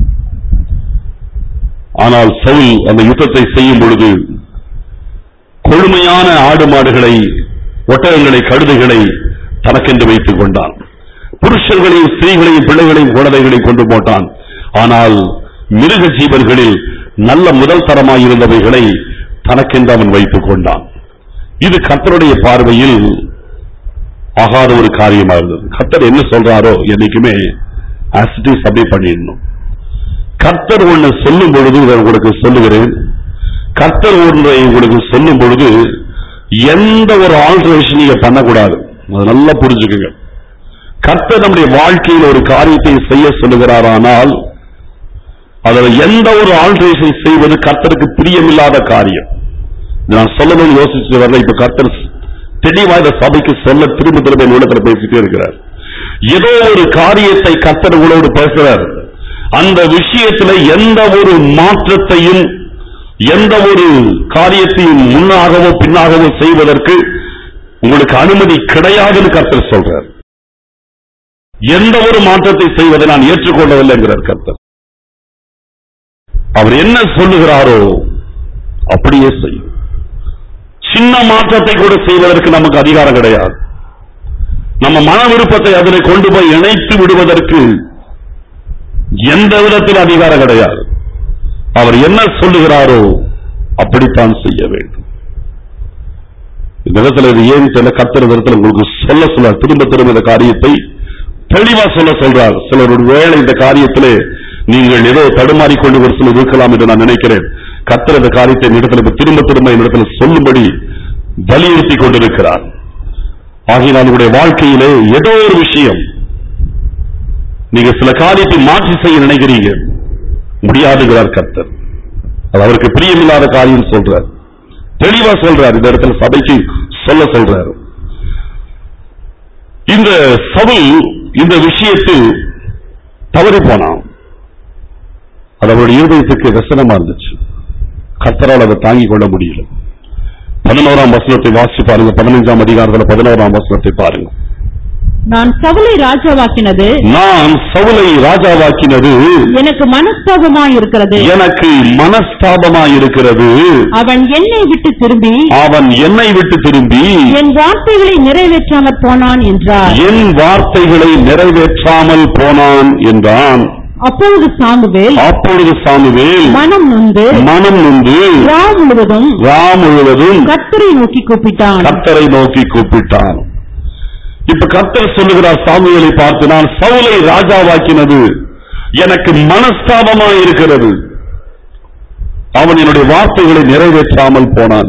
ஆனால் சவுல் அந்த யுத்தத்தை செய்யும் பொழுது கொழுமையான ஆடு மாடுகளை ஒட்டகங்களை கழுதைகளை தனக்கென்று வைத்துக் கொண்டான் புருஷர்களையும் ஸ்திரீகளையும் பிள்ளைகளையும் குழந்தைகளையும் கொண்டு போட்டான் ஆனால் மிருக ஜீவன்களில் நல்ல முதல் தரமாயிருந்தவைகளை தனக்கென்று அவன் வைத்துக் கொண்டான் இது கர்த்தருடைய பார்வையில் ஆகாத ஒரு காரியமா இருந்தது கர்த்தர் என்ன சொல்றாரோ என்னைக்குமே ஆசிட்டிஸ் அப்படியே பண்ணிடணும் கர்த்தர் ஒண்ணு சொல்லும் பொழுது இதை உங்களுக்கு சொல்லுகிறேன் கர்த்தர் ஒன்றை உங்களுக்கு சொல்லும் பொழுது எந்த ஒரு ஆல்டரேஷன் நீங்க பண்ணக்கூடாது அது நல்லா புரிஞ்சுக்குங்க கர்த்தர் நம்முடைய வாழ்க்கையில் ஒரு காரியத்தை செய்ய சொல்லுகிறாரானால் அதில் எந்த ஒரு ஆல்டரேஷன் செய்வது கர்த்தருக்கு பிரியமில்லாத காரியம் இது நான் சொல்லணும்னு யோசிச்சு வரல இப்ப கர்த்தர் தெளிவா இந்த சபைக்கு சொல்ல திரும்ப திரும்ப என்னிடத்துல பேசிட்டே இருக்கிறார் ஏதோ ஒரு காரியத்தை கர்த்தர் உங்களோடு பேசுறார் அந்த விஷயத்துல எந்த ஒரு மாற்றத்தையும் எந்த ஒரு காரியத்தையும் முன்னாகவோ பின்னாகவோ செய்வதற்கு உங்களுக்கு அனுமதி கிடையாதுன்னு கர்த்தர் சொல்றார் எந்த ஒரு மாற்றத்தை செய்வதை நான் ஏற்றுக்கொள்ளவில்லை என்கிறார் கர்த்தர் அவர் என்ன சொல்லுகிறாரோ அப்படியே செய்யும் சின்ன மாற்றத்தை கூட செய்வதற்கு நமக்கு அதிகாரம் கிடையாது நம்ம மன விருப்பத்தை அதில் கொண்டு போய் இணைத்து விடுவதற்கு எந்த விதத்தில் அதிகாரம் கிடையாது அவர் என்ன சொல்லுகிறாரோ அப்படித்தான் செய்ய வேண்டும் இந்த விதத்தில் இது ஏன் சில கத்திர விதத்தில் உங்களுக்கு சொல்ல சொல்ல திரும்ப திரும்ப இந்த காரியத்தை தெளிவா சொல்ல சொல்றார் சிலர் ஒரு வேளை இந்த காரியத்திலே நீங்கள் ஏதோ தடுமாறி கொண்டு ஒரு சிலர் இருக்கலாம் என்று நான் நினைக்கிறேன் கத்திர இந்த காரியத்தை என்னிடத்தில் இப்ப திரும்ப திரும்ப என்னிடத்தில் சொல்லும்படி வலியுறுத்தி கொண்டிருக்கிறார் ஆகினால் உங்களுடைய வாழ்க்கையிலே ஏதோ ஒரு விஷயம் நீங்க சில காரியத்தை மாற்றி செய்ய நினைக்கிறீங்க முடியாதுங்கிறார் கர்த்தர் அது அவருக்கு பிரியமில்லாத காரியம் சொல்றார் தெளிவா சொல்றார் இந்த இடத்துல சபைக்கு சொல்ல சொல்றார் இந்த சவுல் இந்த விஷயத்தில் தவறி போனான் அது அவருடைய இருதயத்துக்கு வசனமா இருந்துச்சு கர்த்தரால் அதை தாங்கிக் கொள்ள முடியல பதினோராம் வசனத்தை வாசி பாருங்க பதினைஞ்சாம் அதிகாரத்துல பதினோராம் வசனத்தை பாருங்க நான் சவுலை ராஜாவாக்கினது நான் சவுலை ராஜாவாக்கினது எனக்கு மனஸ்தாபமாயிருக்கிறது எனக்கு மனஸ்தாபமாயிருக்கிறது அவன் என்னை விட்டு திரும்பி அவன் என்னை விட்டு திரும்பி என் வார்த்தைகளை நிறைவேற்றாமற் போனான் என்றார் என் வார்த்தைகளை நிறைவேற்றாமல் போனான் என்றான் அப்பொழுது சாமுவேல் அப்பொழுது சாமுவேல் மனம் நொந்து மனம் நொந்து ரா முழுவதும் ரா முழுவதும் கர்த்தரை நோக்கி கூப்பிட்டான் கர்த்தரை நோக்கி கூப்பிட்டான் இப்ப கர்த்தர் சொல்லுகிறார் சாமுவேலை பார்த்து நான் சவுலை ராஜாவாக்கினது எனக்கு மனஸ்தாபமா இருக்கிறது அவன் என்னுடைய வார்த்தைகளை நிறைவேற்றாமல் போனான்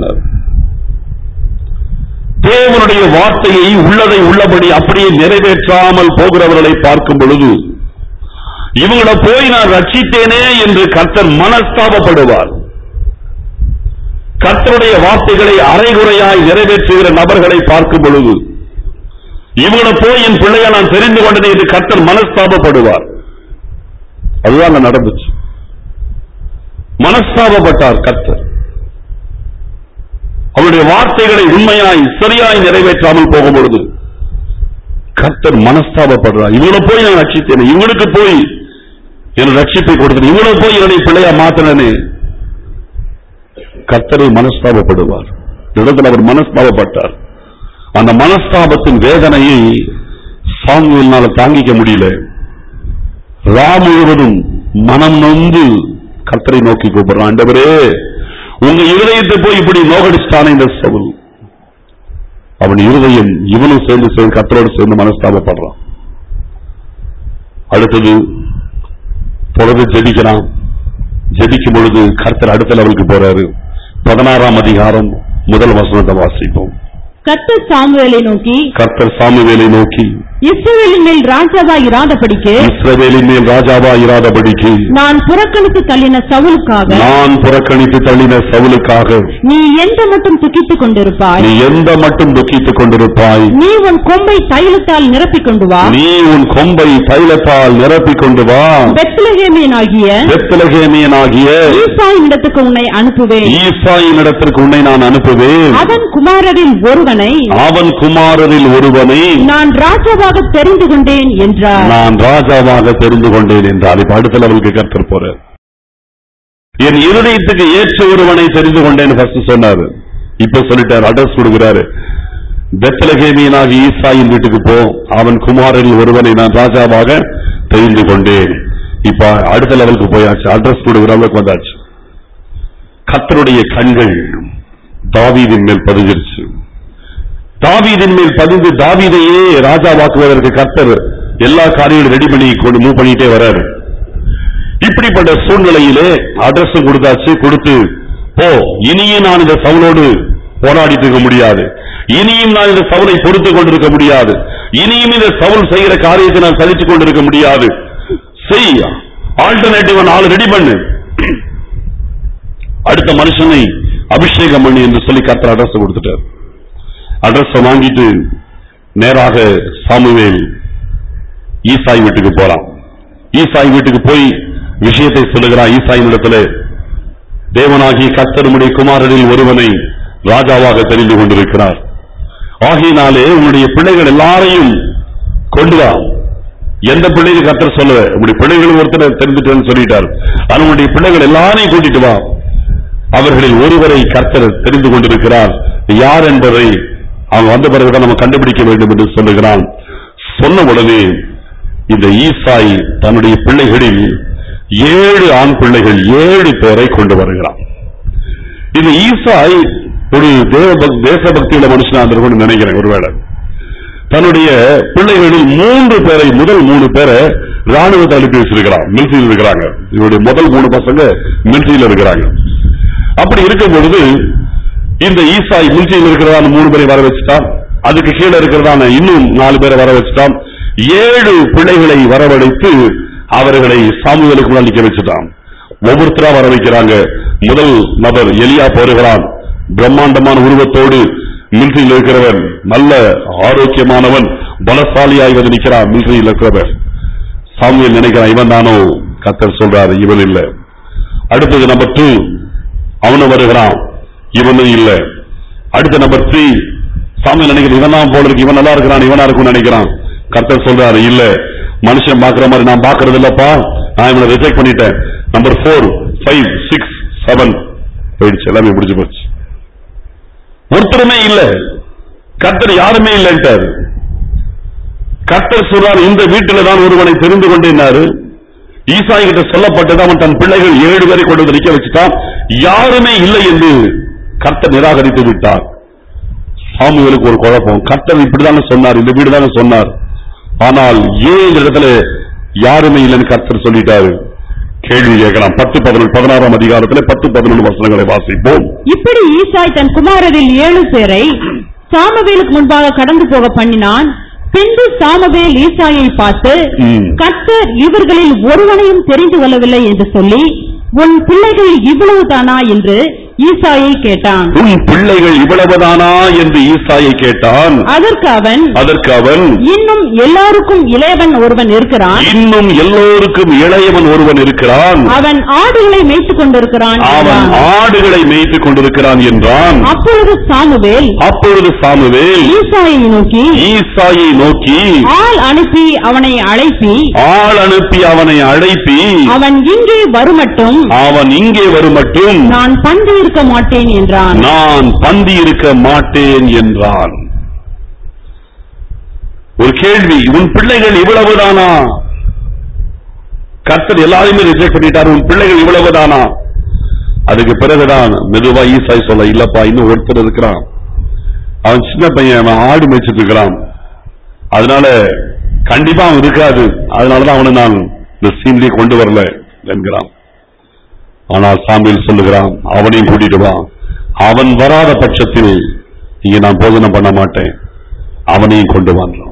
தேவனுடைய வார்த்தையை உள்ளதை உள்ளபடி அப்படியே நிறைவேற்றாமல் போகிறவர்களை பார்க்கும் பொழுது இவங்களை போய் நான் ரட்சித்தேனே என்று கர்த்தர் மனஸ்தாபப்படுவார் கர்த்தருடைய வார்த்தைகளை அரைகுறையாய் நிறைவேற்றுகிற நபர்களை பார்க்கும் பொழுது இவங்களை போய் என் பிள்ளைய நான் தெரிந்து கொண்டது என்று கர்த்தர் மனஸ்தாபப்படுவார் அதுதான் அங்க நடந்துச்சு மனஸ்தாபப்பட்டார் கர்த்தர் அவருடைய வார்த்தைகளை உண்மையாய் சரியாய் நிறைவேற்றாமல் போகும் பொழுது கர்த்தர் மனஸ்தாபப்படுறார் இவங்களை போய் நான் ரட்சித்தேன் இவங்களுக்கு போய் என் ரட்சிப்பை கொடுத்தேன் இவங்களை போய் என்னுடைய பிள்ளையா மாத்தினேனே கர்த்தரை மனஸ்தாபப்படுவார் இந்த இடத்துல அவர் மனஸ்தாபப்பட்டார் அந்த மனஸ்தாபத்தின் வேதனையை சாமுவேல்னால தாங்கிக்க முடியல ரா முழுவதும் மனம் நொந்து கர்த்தரை நோக்கி கூப்பிடுறான் ஆண்டவரே உங்க இருதயத்தை போய் இப்படி நோகடிச்சிட்டானே இந்த சவுல் அவன் இருதயம் இவனும் சேர்ந்து சேர்ந்து கர்த்தரோடு சேர்ந்து மனஸ்தாபப்படுறான் அடுத்தது தொடர்ந்து ஜெபிக்கிறான் ஜெபிக்கும் பொழுது கர்த்தர் அடுத்த லெவலுக்கு போறாரு பதினாறாம் அதிகாரம் முதல் வசனத்தை வாசிப்போம் கர்த்தர் சாமுவேலை நோக்கி கர்த்தர் சாமுவேலை நோக்கி இஸ்ரவேலின் மேல் ராஜாவா இராதபடிக்கு இஸ்ரவேலின் மேல் ராஜாவா இராதபடிக்கு நான் புறக்கணித்து தள்ளின சவுலுக்காக நான் புறக்கணித்து தள்ளின சவுலுக்காக நீ எந்த மட்டும் துக்கித்துக் கொண்டிருப்பாய் நீ எந்த மட்டும் துக்கித்துக் கொண்டிருப்பாய் நீ உன் கொம்பை தைலத்தால் நிரப்பிக் கொண்டு வா நீ உன் கொம்பை தைலத்தால் நிரப்பிக் கொண்டு வா பெத்லகேமியனாகிய பெத்தலகேமியனாகிய ஈசாயின் இடத்துக்கு உன்னை அனுப்புவேன் ஈசாயின் இடத்திற்கு உன்னை நான் அனுப்புவேன் அவன் குமாரரில் ஒருவனை அவன் குமாரரில் ஒருவனை நான் ராஜாவாக தெரிந்து கொண்டேன் என்றார் நான் ராஜாவாக தெரிந்து கொண்டேன் என்றார் இப்ப அடுத்த லெவலுக்கு கர்த்தர் போறார் என் இருதயத்துக்கு ஏற்ற ஒருவனை தெரிந்து கொண்டேன் ஃபர்ஸ்ட் சொன்னாரு இப்ப சொல்லிட்டார் அட்ரஸ் கொடுக்கிறாரு பெத்தலகேமியனாகி ஈசாயின் வீட்டுக்கு போ அவன் குமாரனில் ஒருவனை நான் ராஜாவாக தெரிந்து கொண்டேன் இப்ப அடுத்த லெவலுக்கு போயாச்சு அட்ரஸ் கொடுக்கிற அளவுக்கு வந்தாச்சு கர்த்தருடைய கண்கள் தாவீதின் மேல் பதிஞ்சிருச்சு தாவீதின் மேல் பதிந்து தாவீதையே ராஜாவாக்குவதற்கு கர்த்தர் எல்லா காரியங்களும் ரெடி பண்ணி கொண்டு மூவ் பண்ணிட்டே வர்றாரு இப்படிப்பட்ட சூழ்நிலையிலே அட்ரஸ் கொடுத்தாச்சு கொடுத்து போ இனியும் நான் இந்த சவுலோடு போராடிட்டு இருக்க முடியாது இனியும் நான் இந்த சவுலை பொறுத்து கொண்டிருக்க முடியாது இனியும் இந்த சவுல் செய்கிற காரியத்தை நான் சலித்துக் கொண்டிருக்க முடியாது செய் ஆல்டர்னேட்டிவ் நாலு ரெடி பண்ணு அடுத்த மனுஷனை அபிஷேகம் பண்ணி என்று சொல்லி கர்த்தர் அட்ரஸ் கொடுத்துட்டார் அட்ரஸ் வாங்கிட்டு நேராக சாமுவேல் ஈசாய் வீட்டுக்கு போறான் ஈசாய் வீட்டுக்கு போய் விஷயத்தை சொல்லுகிறான் ஈசாயின் இடத்துல தேவனாகிய கர்த்தருடைய குமாரனில் ஒருவனை ராஜாவாக தெரிந்து கொண்டிருக்கிறார் ஆகையினாலே உன்னுடைய பிள்ளைகள் எல்லாரையும் கொண்டு வா எந்த பிள்ளைக்கு கர்த்தர் சொல்ல உங்களுடைய பிள்ளைகள் ஒருத்தர் தெரிஞ்சுட்டேன்னு சொல்லிட்டார் ஆனா உன்னுடைய பிள்ளைகள் எல்லாரையும் கூட்டிட்டு வா அவர்களில் ஒருவரை கர்த்தர் தெரிந்து கொண்டிருக்கிறார் யார் என்பதை அவன் வந்த பிறகுதான் நம்ம கண்டுபிடிக்க வேண்டும் என்று சொல்லுகிறான் சொன்ன உடனே இந்த ஈசாய் தன்னுடைய பிள்ளைகளில் ஏழு ஆண் பிள்ளைகள் ஏழு பேரை கொண்டு வருகிறான் இந்த ஈசாய் ஒரு தேவ பக்- தேசபக்தியுள்ள மனுஷனா இருந்திருக்கும்னு நினைக்கிறேன் ஒருவேளை தன்னுடைய பிள்ளைகளில் மூன்று பேரை முதல் மூணு பேரை ராணுவத்தை அனுப்பி வச்சிருக்கிறான் மிலிட்டரியில் இருக்கிறாங்க இவருடைய முதல் மூணு பசங்க மிலிட்டரியில் இருக்கிறாங்க அப்படி இருக்கும் பொழுது இந்த ஈசாய் மிலிட்டரியில் இருக்கிறதான மூணு பேரை வர வச்சுட்டான் அதுக்கு கீழே இருக்கிறதான இன்னும் நாலு பேரை வர வச்சுட்டான் ஏழு பிள்ளைகளை வரவழைத்து அவர்களை சாமுவேலுக்கு முன்னால் நிக்க வச்சுட்டான் ஒவ்வொருத்தரா வர வைக்கிறாங்க முதல் நபர் எலியா போருகிறான் பிரம்மாண்டமான உருவத்தோடு மிலிட்டரியில் இருக்கிறவன் நல்ல ஆரோக்கியமானவன் பலசாலியாய் வந்து நிக்கிறான் மிலிட்டரியில் இருக்கிறவன் சாமுவேல் நினைக்கிறான் இவன் தானோ கத்தர் சொல்றாரு இவன் இல்ல அடுத்தது நம்பர் டூ அவனும் வருகிறான் இவனும் இல்ல அடுத்த நம்பர் த்ரீ சாமி நினைக்கிறது இவன் தான் போல இருக்கு இவன் நல்லா இருக்கிறான் இவனா இருக்கும்னு நினைக்கிறான் கர்த்தர் சொல்றாரு இல்ல மனுஷன் பாக்குற மாதிரி நான் பாக்குறது இல்லப்பா நான் இவனை ரிஜெக்ட் பண்ணிட்டேன் number four five six seven போயிடுச்சு எல்லாமே முடிஞ்சு போச்சு ஒருத்தருமே இல்ல கர்த்தர் யாருமே இல்லைன்ட்டாரு கர்த்தர் சொல்றார் இந்த வீட்டில தான் ஒருவனை தெரிந்து கொண்டேனாரு ஈசாய் கிட்ட சொல்லப்பட்டது அவன் தன் பிள்ளைகள் ஏழு பேரை கொண்டு வந்து நிக்க வச்சுட்டான் யாருமே இல்லை என்று கர்த்தர் நிராகரித்து விட்டார் சாமுவேலுக்கு ஒரு குழப்பம் கர்த்தர் இப்படிதானே சொன்னார் இந்த வீடு தானே சொன்னார் ஆனால் ஏன் இந்த இடத்துல யாருமே இல்லைன்னு கர்த்தர் சொல்லிட்டாரு கேள்வி கேட்கலாம் பத்து பதினொன்று பதினாறாம் அதிகாரத்துல பத்து பதினொன்று வசனங்களை வாசிப்போம் இப்படி ஈசாய் தன் குமாரரில் ஏழு பேரை சாமுவேலுக்கு முன்பாக கடந்து போக பண்ணினான் பின்பு சாமுவேல் ஈசாயை பார்த்து ம். கர்த்தர் இவர்களில் ஒருவனையும் தெரிந்து கொள்ளவில்லை என்று சொல்லி உன் பிள்ளைகள் இவ்வளவு தானா என்று ஈசாயை கேட்டான் உன் பிள்ளைகள் இவ்வளவுதானா என்று ஈசாயை கேட்டான் அதற்கு அவன் அதற்கு அவன் இன்னும் எல்லாருக்கும் இளையவன் ஒருவன் இருக்கிறான் இன்னும் எல்லோருக்கும் இளையவன் ஒருவன் இருக்கிறான் அவன் ஆடுகளை மேய்த்துக் கொண்டிருக்கிறான் அவன் என்றான். ஆடுகளை மேய்த்துக் கொண்டிருக்கிறான் என்றான் அப்பொழுது சாமுவேல் அப்பொழுது சாமுவேல் ஈசாயை நோக்கி ஈசாயை நோக்கி ஆள் அனுப்பி அவனை அழைப்பி ஆள் அனுப்பி அவனை அழைப்பி அவன் இங்கே வருமட்டும் அவன் இங்கே வருமட்டும் நான் பந்து இருக்க மாட்டேன் என்றான் நான் பந்தி இருக்க மாட்டேன் என்றான் ஒரு கேள்வி உன் பிள்ளைகள் இவ்வளவுதானா கர்த்தர் எல்லாரையுமே ரிஜெக்ட் பண்ணிட்டார் உன் பிள்ளைகள் இவ்வளவுதானா அதுக்கு பிறகுதான் மெதுவா ஈசாய் சொல்ல இல்லப்பா இன்னும் ஒருத்தர் இருக்கிறான் அவன் சின்ன பையன் அவன் ஆடு மேய்ச்சிட்டு இருக்கிறான் அதனால கண்டிப்பா அவன் இருக்காது அதனாலதான் அவனை நான் இந்த சீன்லயே கொண்டு வரல என்கிறான் ஆனால் சாமியில் சொல்லுகிறான் அவனையும் கூட்டிட்டு வா அவன் வராத பட்சத்தில் இங்க நான் போஜனம் பண்ண மாட்டேன் அவனையும் கொண்டு வாங்கிறான்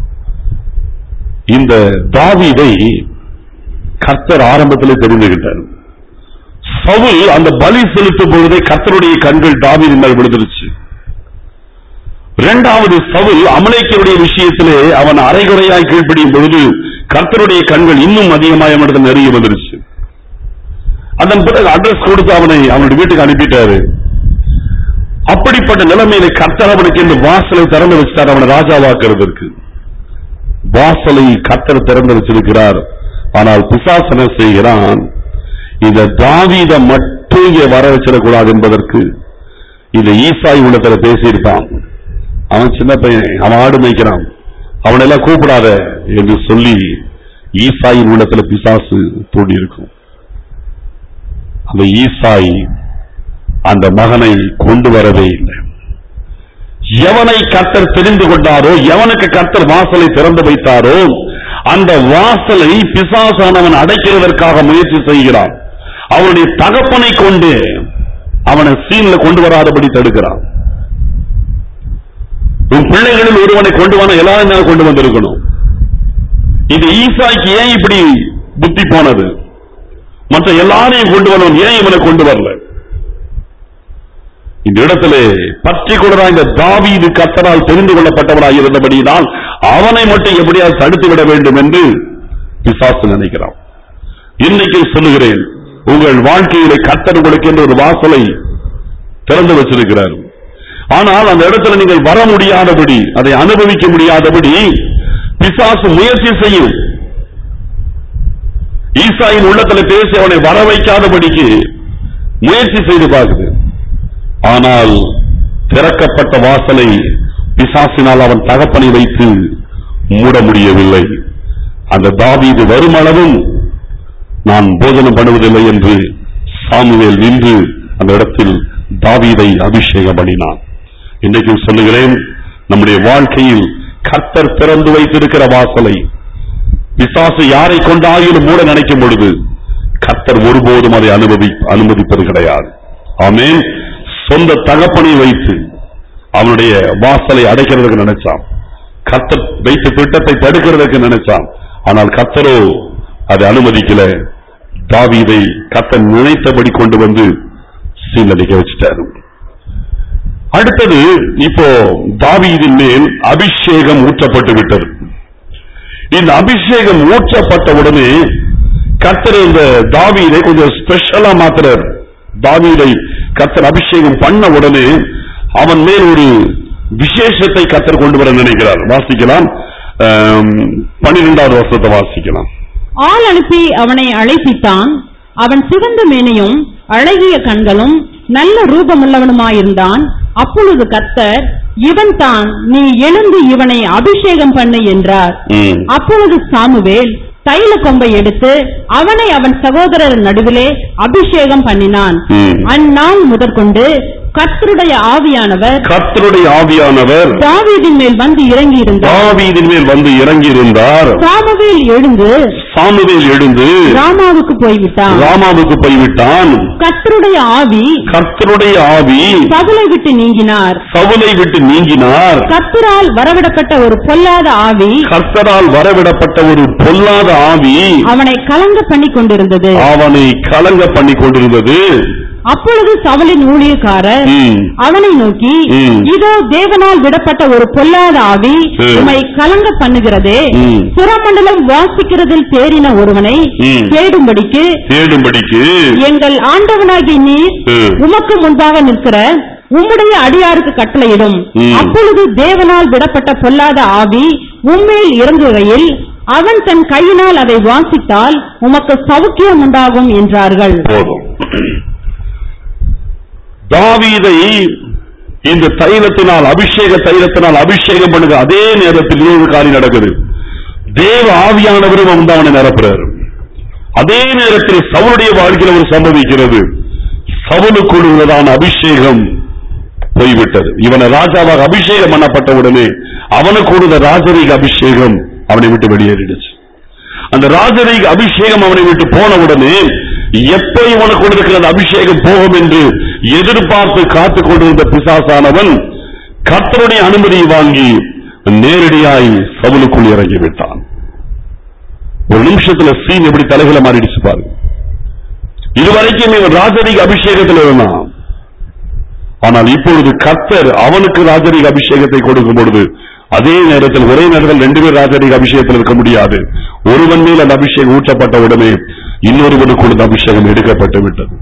இந்த தாவீதை கர்த்தர் ஆரம்பத்திலே தெரிந்துகிட்டார் சவுல் அந்த பலி செலுத்தும் பொழுதே கர்த்தருடைய கண்கள் தாவீதின் மேல் விழுந்துருச்சு இரண்டாவது சவுல் அமலேக்கருடைய விஷயத்திலே அவன் அரைகுறையாய் கீழ்ப்படியும் பொழுது கர்த்தருடைய கண்கள் இன்னும் அதிகமாய் அவனிடத்தில் நெருங்கி வந்துருச்சு அதன் பிறகு அட்ரஸ் கொடுத்து அவனை அவனுடைய வீட்டுக்கு அனுப்பிட்டாரு அப்படிப்பட்ட நிலைமையில கர்த்தர் அவனுக்கு இந்த வாசலை திறந்து வச்சிட்டார் அவனை ராஜாவாக்குறதற்கு வாசலை கர்த்தர் திறந்து வச்சிருக்கிறார் ஆனால் பிசாசன செய்கிறான் இந்த தாவீத மட்டும் இங்கே வர வச்சிடக்கூடாது என்பதற்கு இந்த ஈசாய் உள்ளத்துல பேசியிருப்பான் அவன் சின்ன பையன் அவன் ஆடு மேய்க்கிறான் அவனை எல்லாம் கூப்பிடாத என்று சொல்லி ஈசாயின் உள்ளத்துல பிசாசு தூண்டி இருக்கும் அந்த ஈசாய் அந்த மகனை கொண்டு வரவே இல்லை எவனை கர்த்தர் தெரிந்து கொண்டாரோ எவனுக்கு கர்த்தர் வாசலை திறந்து வைத்தாரோ அந்த வாசலை பிசாசானவன் அடைக்கிறதற்காக முயற்சி செய்கிறான் அவனுடைய தகப்பனை கொண்டு அவனை சீன்ல கொண்டு வராதபடி தடுக்கிறான் உன் பிள்ளைகளில் ஒருவனை கொண்டு வர எல்லாரும் மேல கொண்டு வந்திருக்கணும் இது ஈசாய்க்கு ஏன் இப்படி புத்தி போனது மற்ற எல்லாரையும் கொண்டு வரணும் ஏன் இவனை கொண்டு வரல இந்த இடத்திலே பர்டிகுலரா இந்த தாவீது கத்தரால் தெரிந்து கொள்ளப்பட்டவராய் இருந்தபடியினால் அவனை மட்டும் எப்படியாவது தடுத்து விட வேண்டும் என்று பிசாசு நினைக்கிறான் இன்னைக்கு சொல்லுகிறேன் உங்கள் வாழ்க்கையிலே கத்தர் உங்களுக்கு என்று ஒரு வாசலை திறந்து வச்சிருக்கிறார் ஆனால் அந்த இடத்துல நீங்கள் வர முடியாதபடி அதை அனுபவிக்க முடியாதபடி பிசாசு முயற்சி செய்யும் ஈசாயின் உள்ளத்துல பேசி அவனை வர வைக்காதபடிக்கு முயற்சி செய்து பார்க்குது ஆனால் திறக்கப்பட்ட வாசலை பிசாசினால் அவன் தகப்பனை வைத்து மூட முடியவில்லை அந்த தாவீது வருமளவும் நான் போஜனம் பண்ணுவதில்லை என்று சாமுவேல் நின்று அந்த இடத்தில் தாவீதை அபிஷேகம் பண்ணினான் இன்றைக்கு சொல்லுகிறேன் நம்முடைய வாழ்க்கையில் கர்த்தர் திறந்து வைத்திருக்கிற வாசலை பிசாசு யாரை கொண்டாயிலும் மூட நினைக்கும் பொழுது கர்த்தர் ஒருபோதும் அதை அனுமதி அனுமதிப்பது கிடையாது ஆமென் சொந்த தகப்பனை வைத்து அவனுடைய வாசலை அடைக்கிறதுக்கு நினைச்சான் கர்த்தர் வைத்த திட்டத்தை தடுக்கிறதுக்கு நினைச்சான் ஆனால் கர்த்தரோ அதை அனுமதிக்கல தாவீதை கர்த்தர் நினைத்தபடி கொண்டு வந்து சீலடிக்க வச்சிட்டாரு அடுத்தது இப்போ தாவீதின் மேல் அபிஷேகம் ஊற்றப்பட்டு விட்டது இந்த அபிஷேகம் ஊற்றப்பட்ட உடனே கர்த்தர் இந்த தாவீதை கொஞ்சம் ஸ்பெஷலா மாத்துறார் தாவீதை கர்த்தர் அபிஷேகம் பண்ண உடனே அவன் மேல் ஒரு விசேஷத்தை கர்த்தர் கொண்டு வர நினைக்கிறார் வாசிக்கலாம் ஆம், பன்னிரெண்டாவது வருஷத்தை வாசிக்கலாம் ஆள் அனுப்பி அவனை அழைப்பித்தான் அவன் சிவந்த மேனையும் அழகிய கண்களும் நல்ல ரூபமுள்ளவனுமாயிருந்தான் அப்பொழுது கர்த்தர் இவன் தான் நீ எழுந்து இவனை அபிஷேகம் பண்ணு என்றார் ம். அப்பொழுது சாமுவேல் தைல கொம்பை எடுத்து அவனை அவன் சகோதரர் நடுவிலே அபிஷேகம் பண்ணினான் ம். அந்நாள் முதற்கொண்டு கர்த்தருடைய ஆவியானவர் கர்த்தருடைய ஆவியானவர் தாவீதின் மேல் வந்து இறங்கி இருந்தார் தாவீதின் மேல் வந்து இறங்கி இருந்தார் சாமுவேல் எழுந்து சாமுவேல் எழுந்து ராமாவுக்கு போய்விட்டான் ராமாவுக்கு போய்விட்டான் கர்த்தருடைய ஆவி கர்த்தருடைய ஆவி சவுலை விட்டு நீங்கினார் சவுலை விட்டு நீங்கினார் கர்த்தரால் வரவிடப்பட்ட ஒரு பொல்லாத ஆவி கர்த்தரால் வரவிடப்பட்ட ஒரு பொல்லாத ஆவி அவனை கலங்க பண்ணி கொண்டிருந்தது அவனை கலங்க பண்ணி கொண்டிருந்தது அப்பொழுது சவுலின் ஊழியக்காரர் ம். அவனை நோக்கி ம். இதோ தேவனால் விடப்பட்ட ஒரு பொல்லாத ஆவி ம். உம்மை கலங்க பண்ணுகிறதே ம். சுரமண்டலம் வாசிக்கிறதில் தேறின ஒருவனை ம். தேடும்படிக்கு தேடும்படிக்கு எங்கள் ஆண்டவனாகி நீர் ம். உமக்கு முன்பாக நிற்கிற உம்முடைய அடியாருக்கு கட்டளையிடும் ம். அப்பொழுது தேவனால் விடப்பட்ட பொல்லாத ஆவி உம்மேல் இறங்குகையில் அவன் தன் கையினால் அதை வாசித்தால் உமக்கு சவுக்கியம் உண்டாகும் என்றார்கள் போதும் தாவீதை இந்த தைலத்தினால் அபிஷேக தைலத்தினால் அபிஷேகம் பண்ணுங்க அதே நேரத்தில் இன்னொரு காரியம் நடக்குது தேவ ஆவியானவரும் வந்து அவனை நிரப்புறாரு அதே நேரத்தில் சவுளுடைய வாழ்க்கையில் ஒரு சம்பவிக்கிறது சவுலுக்குள் உள்ளதான அபிஷேகம் போய்விட்டது இவனை ராஜாவாக அபிஷேகம் பண்ணப்பட்ட உடனே அவனுக்கு உள்ள ராஜரீக அபிஷேகம் அவனை விட்டு வெளியேறிடுச்சு அந்த ராஜரீக அபிஷேகம் அவனை விட்டு போன உடனே எப்ப இவனுக்கு இருக்கிற அந்த அபிஷேகம் போகும் என்று எதிர்பார்த்து காத்துக் கொண்டிருந்த பிசாசானவன் கர்த்தருடைய அனுமதியை வாங்கி நேரடியாய் சவுலுக்குள் இறங்கி விட்டான் ஒரு நிமிஷத்துல சீன் எப்படி தலைகளை மாறிடுச்சு பாரு இதுவரைக்கும் இவன் ராஜரீக அபிஷேகத்தில் இருந்தான் ஆனால் இப்பொழுது கர்த்தர் அவனுக்கு ராஜரீக அபிஷேகத்தை கொடுக்கும் பொழுது அதே நேரத்தில் ஒரே நேரத்தில் ரெண்டு பேர் ராஜரீக அபிஷேகத்தில் இருக்க முடியாது ஒருவன் மேல் அந்த அபிஷேகம் ஊற்றப்பட்ட உடனே இன்னொருவனுக்கு அந்த அபிஷேகம் எடுக்கப்பட்டு விட்டது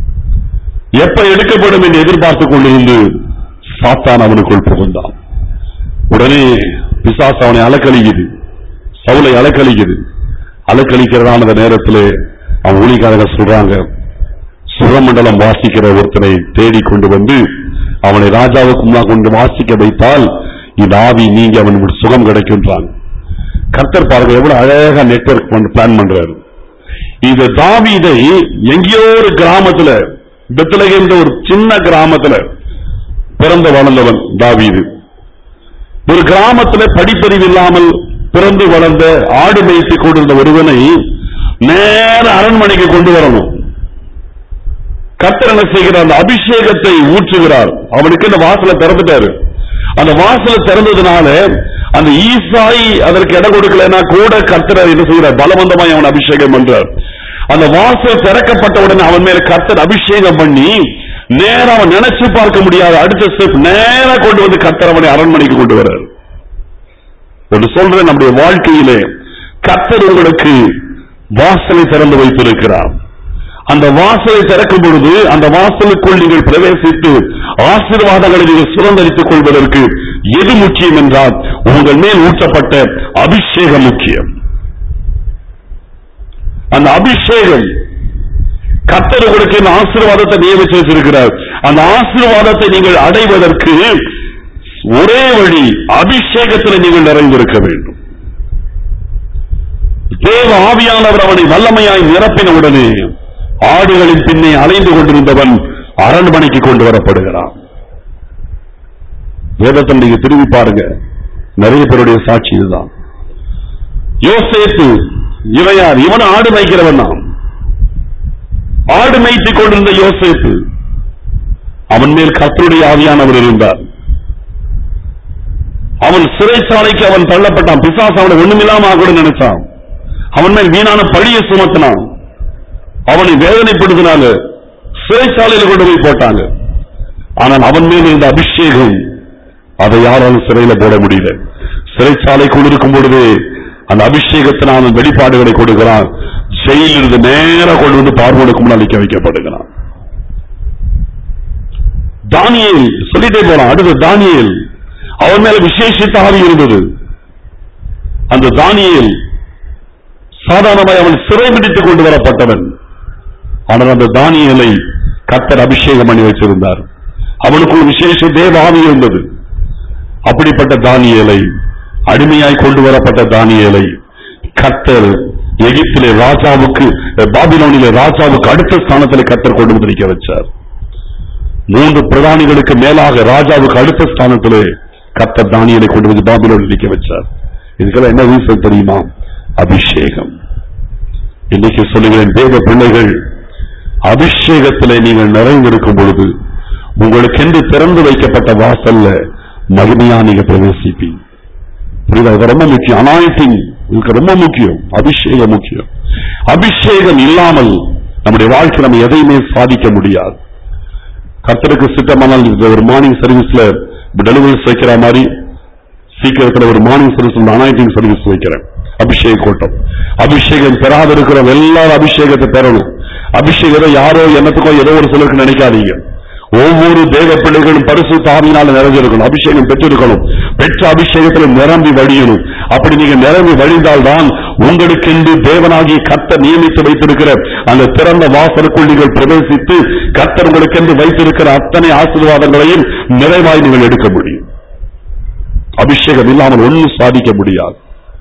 எப்ப எடுக்கப்படும் என்று எதிர்பார்த்துக் கொண்டிருந்து சாத்தான் அவனுக்குள் புகுந்தான் உடனே பிசாசு அவனை அலக்கழிக்குது சவுலை அலக்கழிக்குது அலக்கழிக்கிறதான அந்த நேரத்திலே அவன் ஊழிக்காரங்க சொல்றாங்க சுரமண்டலம் வாசிக்கிற ஒருத்தனை தேடி கொண்டு வந்து அவனை ராஜாவுக்கு முன்னால் கொண்டு வாசிக்க வைத்தால் இந்த ஆவி நீங்கி அவனுக்கு சுகம் கிடைக்கின்றான் கர்த்தர் பாருங்க எவ்வளவு அழகா நெட்வொர்க் பிளான் பண்றாரு இந்த தாவீதை எங்கேயோ ஒரு கிராமத்துல பெத்லகேம் ஒரு சின்ன கிராமத்துல பிறந்து வளர்ந்தவன் தாவீது ஒரு கிராமத்துல படிப்பறிவு இல்லாமல் பிறந்து வளர்ந்த ஆடு மேய்த்துக் கொண்டிருந்த ஒருவனை நேர அரண்மனைக்கு கொண்டு வரணும் கர்த்தர் என்ன செய்கிறார் அந்த அபிஷேகத்தை ஊற்றுகிறார் அவனுக்கு இந்த வாசலை திறந்துட்டாரு அந்த வாசலை திறந்ததுனால அந்த ஈசாய் அதற்கு இடம் கொடுக்கலன்னா கூட கர்த்தர் என்ன செய்கிறார் பலவந்தமாய் அவன் அபிஷேகம் பண்றார் அந்த வாசல் திறக்கப்பட்ட உடனே அவன் மேல கர்த்தர் அபிஷேகம் பண்ணி நேரா அவன் நினைச்சு பார்க்க முடியாத அடுத்த ஸ்டெப் நேரா கொண்டு வந்து கர்த்தர் அவனை அரண்மனைக்கு கொண்டு வர்றார் ஒன்று சொல்றேன் நம்முடைய வாழ்க்கையிலே கர்த்தர் உங்களுக்கு வாசலை திறந்து வைத்திருக்கிறார் அந்த வாசலை திறக்கும் பொழுது அந்த வாசலுக்குள் நீங்கள் பிரவேசித்து ஆசீர்வாதங்களை நீங்கள் சுதந்திரித்துக் கொள்வதற்கு எது முக்கியம் என்றால் உங்கள் மேல் ஊற்றப்பட்ட அபிஷேகம் முக்கியம் அந்த அபிஷேகம் கர்த்தர் உங்களுக்கு இந்த ஆசீர்வாதத்தை நியமிச்சு வச்சிருக்கிறார் அந்த ஆசீர்வாதத்தை நீங்கள் அடைவதற்கு ஒரே வழி அபிஷேகத்தில் நீங்கள் நிறைந்திருக்க வேண்டும் தேவ ஆவியானவர் அவனை வல்லமையாய் நிரப்பின உடனே ஆடுகளின் பின்னே அலைந்து கொண்டிருந்தவன் அரண்மனைக்கு கொண்டு வரப்படுகிறான் வேதத்தை நீங்க திரும்பி பாருங்க நிறைய பேருடைய சாட்சி இதுதான் யோசேப்பு இவன் யார் இவன் ஆடு மேய்க்கிறவன் தான் ஆடு மேய்த்துக் கொண்டிருந்த யோசேப்பு அவன் மேல் கர்த்தருடைய ஆவியானவர் இருந்தார் அவன் சிறைச்சாலைக்கு அவன் தள்ளப்பட்டான் பிசாசு அவனை ஒண்ணுமில்லாம கூட நினைச்சான் அவன் மேல் வீணான பழியை சுமத்தினான் அவனை வேதனைப்படுத்தினால சிறைச்சாலையில கொண்டு போய் போட்டாங்க ஆனால் அவன் மேல் இருந்த அபிஷேகம் அதை யாராலும் சிறையில போட முடியல சிறைச்சாலைக்குள் இருக்கும் பொழுது அந்த அபிஷேகத்தினான வெளிப்பாடுகளை கொடுக்கிறான் ஜெயிலிருந்து நேரா கொண்டு வந்து பார்வோனுக்கு முன்னால் நிக்க வைக்கப்படுகிறான் தானியேல் சொல்லிட்டே போறான் அடுத்து தானியேல் அவன் மேல விசேஷித்த ஆவி இருந்தது அந்த தானியேல் சாதாரணமாய் அவன் சிறைபிடித்துக் கொண்டு வரப்பட்டவன் ஆனால் அந்த தானியலை கத்தர் அபிஷேகம் பண்ணி வச்சிருந்தார் அவனுக்குள் விசேஷ தேவ ஆவி இருந்தது அப்படிப்பட்ட தானியலை அடிமையாய் கொண்டு வரப்பட்ட தானியலை கத்தர் எகிப்திலே ராஜாவுக்கு அஹ், பாபிலோனிலே ராஜாவுக்கு அடுத்த ஸ்தானத்திலே கத்தர் கொண்டு வந்து நிற்க வச்சார் மூன்று பிரதானிகளுக்கு மேலாக ராஜாவுக்கு அடுத்த ஸ்தானத்திலே கத்தர் தானியலை கொண்டு வந்து பாபிலோனில் நிற்க வச்சார் இதுக்கெல்லாம் என்ன ரீசன் தெரியுமா அபிஷேகம் இன்னைக்கு சொல்லுகிறேன் தேவ பிள்ளைகள் அபிஷேகத்திலே நீங்கள் நிறைந்திருக்கும் பொழுது உங்களுக்கென்று திறந்து வைக்கப்பட்ட வாசல்ல மகிமையா நீங்க பிரவேசிப்பீங்க புரியுதா இது ரொம்ப முக்கியம் அனாயிட்டிங் இதுக்கு ரொம்ப முக்கியம் அபிஷேகம் முக்கியம் அபிஷேகம் இல்லாமல் நம்முடைய வாழ்க்கை நம்ம எதையுமே சாதிக்க முடியாது கர்த்தருக்கு சித்தமானால் இந்த ஒரு மார்னிங் சர்வீஸ்ல டெலிவரிஸ் வைக்கிற மாதிரி சீக்கிரத்துல ஒரு மார்னிங் சர்வீஸ் அனாயிட்டிங் சர்வீஸ் வைக்கிறேன் அபிஷேக கூட்டம் அபிஷேகம் பெறாத இருக்கிறவங்க எல்லாரும் அபிஷேகத்தை பெறணும் அபிஷேகத்தை யாரோ என்னத்துக்கோ ஏதோ ஒரு சிலருக்கு நினைக்காதீங்க ஒவ்வொரு தேவ பிள்ளைகளும் பரிசு தாவியினால நிறைஞ்சிருக்கணும் அபிஷேகம் பெற்றிருக்கணும் பெற்ற அபிஷேகத்தில் நிரம்பி வழியணும் அப்படி நீங்க நிரம்பி வழிந்தால்தான் உங்களுக்கென்று தேவனாகிய கர்த்தர் நியமித்து வைத்திருக்கிற அந்த திறந்த வாசலுக்குள் நீங்கள் பிரவேசித்து கர்த்தர் உங்களுக்கென்று வைத்திருக்கிற அத்தனை ஆசீர்வாதங்களையும் நிறைவாய் நீங்கள் எடுக்க முடியும் அபிஷேகம் இல்லாமல் ஒன்றும் சாதிக்க முடியாது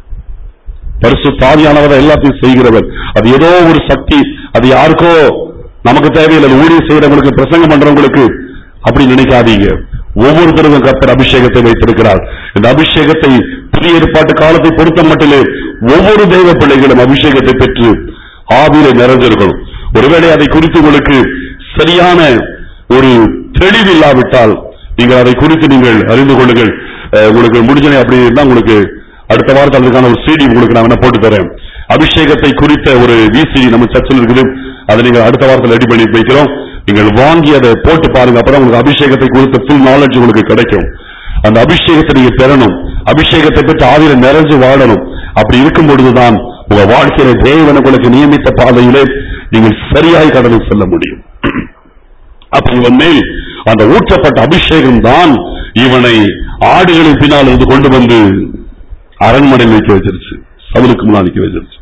பரிசு தாவியானவர் எல்லாத்தையும் செய்கிறவர் அது ஏதோ ஒரு சக்தி அது யாருக்கோ நமக்கு தேவையில்லை அது ஊழியம் செய்யறவங்களுக்கு பிரசங்கம் பண்றவங்களுக்கு அப்படி நினைக்காதீங்க ஒவ்வொருத்தருக்கும் கர்த்தர் அபிஷேகத்தை வைத்திருக்கிறார் இந்த அபிஷேகத்தை புதிய ஏற்பாட்டு காலத்தை பொறுத்த மட்டிலே ஒவ்வொரு தெய்வ பிள்ளைகளும் அபிஷேகத்தை பெற்று ஆவியில நிறைஞ்சிருக்கணும் ஒருவேளை அதை குறித்து உங்களுக்கு சரியான ஒரு தெளிவு இல்லாவிட்டால் நீங்கள் அதை குறித்து நீங்கள் அறிந்து கொள்ளுங்கள் அஹ், உங்களுக்கு முடிஞ்சனே அப்படி இருந்தா உங்களுக்கு அடுத்த வாரத்தில் அதுக்கான ஒரு சிடி உங்களுக்கு நான் வேணா போட்டு தரேன் அபிஷேகத்தை குறித்த ஒரு விசிடி நம்ம சர்ச்சில் இருக்குது அதை நீங்கள் அடுத்த வாரத்தில் ரெடி பண்ணி வைக்கிறோம் நீங்கள் வாங்கி அதை போட்டு பாருங்க அப்பதான் உங்களுக்கு அபிஷேகத்தை குறித்த ஃபுல் நாலேஜ் உங்களுக்கு கிடைக்கும் அந்த அபிஷேகத்தை நீங்க பெறணும் அபிஷேகத்தை பெற்று ஆவியில நிறைஞ்சு வாழணும் அப்படி இருக்கும் பொழுதுதான் உங்க வாழ்க்கையில தேவன் உங்களுக்கு நியமித்த பாதையிலே நீங்கள் சரியாய் கடந்து செல்ல முடியும் அப்ப இவன் மேல் அந்த ஊற்றப்பட்ட அபிஷேகம் தான் இவனை ஆடுகளின் பின்னால் இருந்து கொண்டு வந்து அரண்மனையில் வைக்க வச்சிருச்சு சவுலுக்கு முன்னால் நிக்க வச்சிருச்சு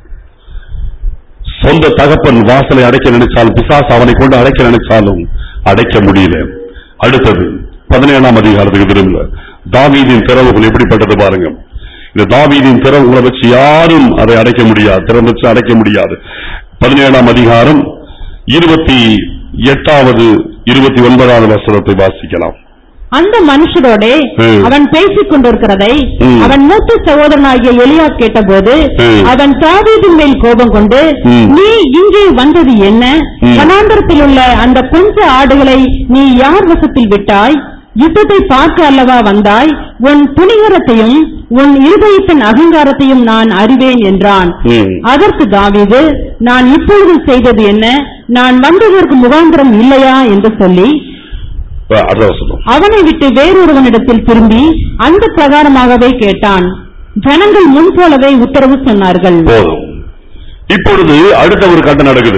சொந்த தகப்பன் வாசலை அடைக்க நினைச்சாலும் பிசாசு அவனை கொண்டு அடைக்க நினைச்சாலும் அடைக்க முடியல அடுத்தது பதினேழாம் அதிகாரத்துக்கு திரும்ப தாவீதின் திறவுகள் எப்படிப்பட்டது பாருங்க இந்த தாவீதின் திறவுகளை வச்சு யாரும் அதை அடைக்க முடியாது திறந்து வச்சு அடைக்க முடியாது பதினேழாம் அதிகாரம் இருபத்தி எட்டாவது இருபத்தி ஒன்பதாவது வசனத்தை வாசிக்கலாம் அந்த மனுஷரோடே ம். அவன் பேசிக் கொண்டிருக்கிறதை ம். அவன் மூத்த சகோதரனாகிய எலியா கேட்டபோது ம். அவன் தாவீதின் மேல் கோபம் கொண்டு ம். நீ இங்கே வந்தது என்ன ம். வனாந்தரத்தில் உள்ள அந்த கொஞ்ச ஆடுகளை நீ யார் வசத்தில் விட்டாய் யுத்தத்தை பார்க்க அல்லவா வந்தாய் உன் துணிகரத்தையும் உன் இருதயத்தின் அகங்காரத்தையும் நான் அறிவேன் என்றான் ம். அதற்கு தாவீது நான் இப்பொழுது செய்தது என்ன நான் வந்ததற்கு முகாந்திரம் இல்லையா என்று சொல்லி அஹ் அடுத்த வசனம் அவனை விட்டு வேறொருவனிடத்தில் திரும்பி அந்த பிரகாரமாகவே கேட்டான் ஜனங்கள் முன் போலவே உத்தரவு சொன்னார்கள் போதும் இப்பொழுது அடுத்த ஒரு கட்டம் நடக்குது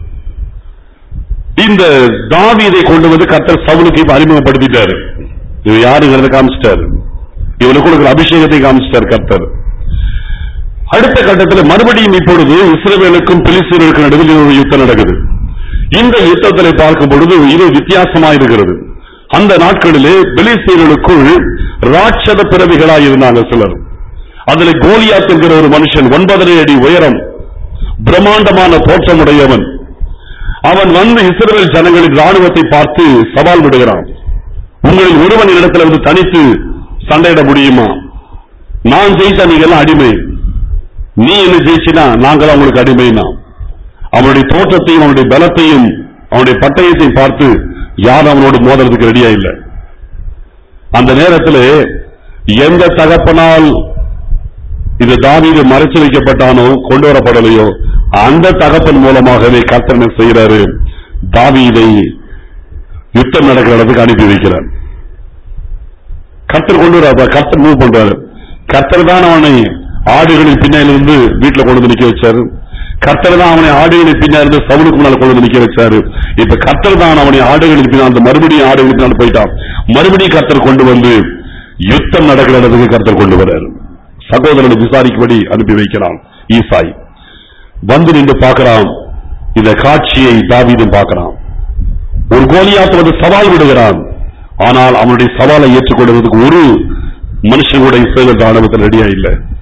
இந்த தாவீதை கொண்டு வந்து கர்த்தர் சவுலுக்கு இப்ப அறிமுகப்படுத்திட்டாரு இவன் யாருங்கிறத காமிச்சிட்டாரு இவனுக்கு கொடுக்கிற அபிஷேகத்தை காமிச்சிட்டார் கர்த்தர் அடுத்த கட்டத்தில் மறுபடியும் இப்பொழுது இஸ்ரவேலுக்கும் பிலிஸ்தீனருக்கும் நடுவில் ஒரு யுத்தம் நடக்குது இந்த யுத்தத்தில் பார்க்கும் பொழுது இது வித்தியாசமா இருக்கிறது அந்த நாட்களிலே பிலிஸ்தீனர்களுக்குள் ராட்சத பிறவிகளாய் இருந்தாங்க சிலர் அதுல கோலியாத் என்கிற ஒரு மனுஷன் ஒன்பதரை அடி உயரம் பிரம்மாண்டமான தோற்றமுடையவன் அவன் வந்து இஸ்ரவேல் ஜனங்களின் ராணுவத்தை பார்த்து சவால் விடுகிறான் உங்களில் ஒருவன் இடத்துல வந்து தனித்து சண்டையிட முடியுமா நான் ஜெயிச்சா நீங்க எல்லாம் அடிமை நீ என்ன ஜெயிச்சினா நாங்களாம் உங்களுக்கு அடிமைனா அவனுடைய தோற்றத்தையும் அவனுடைய பலத்தையும் அவனுடைய பட்டயத்தையும் பார்த்து யாரும் அவனோடு மோதுறதுக்கு ரெடியா இல்லை அந்த நேரத்தில் எந்த தகப்பனால் இந்த தாவீது மறைச்சு வைக்கப்பட்டானோ கொண்டு வரப்படலையோ அந்த தகப்பன் மூலமாகவே கர்த்தனை செய்கிறாரு தாவீதை யுத்தம் நடக்கிற இடத்துக்கு அனுப்பி வைக்கிறார் கர்த்தர் கொண்டு வர கர்த்தர் மூவ் பண்றாரு கர்த்தர் தான் அவனை ஆடுகளின் பின்னால இருந்து வீட்டுல கொண்டு வந்து நிக்க வச்சாரு கர்த்தர் தான் அவனை ஆடுகளின் பின்னால இருந்து சவுலுக்கு முன்னால் கொண்டு வந்து நிக்க வச்சாரு இப்ப கர்த்தர் தான் அவனை ஆடுகளின் பின்னால் அந்த மறுபடியும் ஆடுகளின் பின்னால் போயிட்டான் மறுபடியும் கர்த்தர் கொண்டு வந்து யுத்தம் நடக்கிற இடத்துக்கு கர்த்தர் கொண்டு வர்றாரு சகோதரனை விசாரிக்கும்படி அனுப்பி வைக்கிறான் ஈசாய் வந்து நின்று பார்க்கிறான் இந்த காட்சியை தாவீதும் பார்க்கிறான் ஒரு கோலியாத்து வந்து சவால் விடுகிறான் ஆனால் அவனுடைய சவாலை ஏற்றுக்கொள்வதற்கு ஒரு மனுஷன் கூட இஸ்ரேல் ராணுவத்தில் ரெடியா இல்லை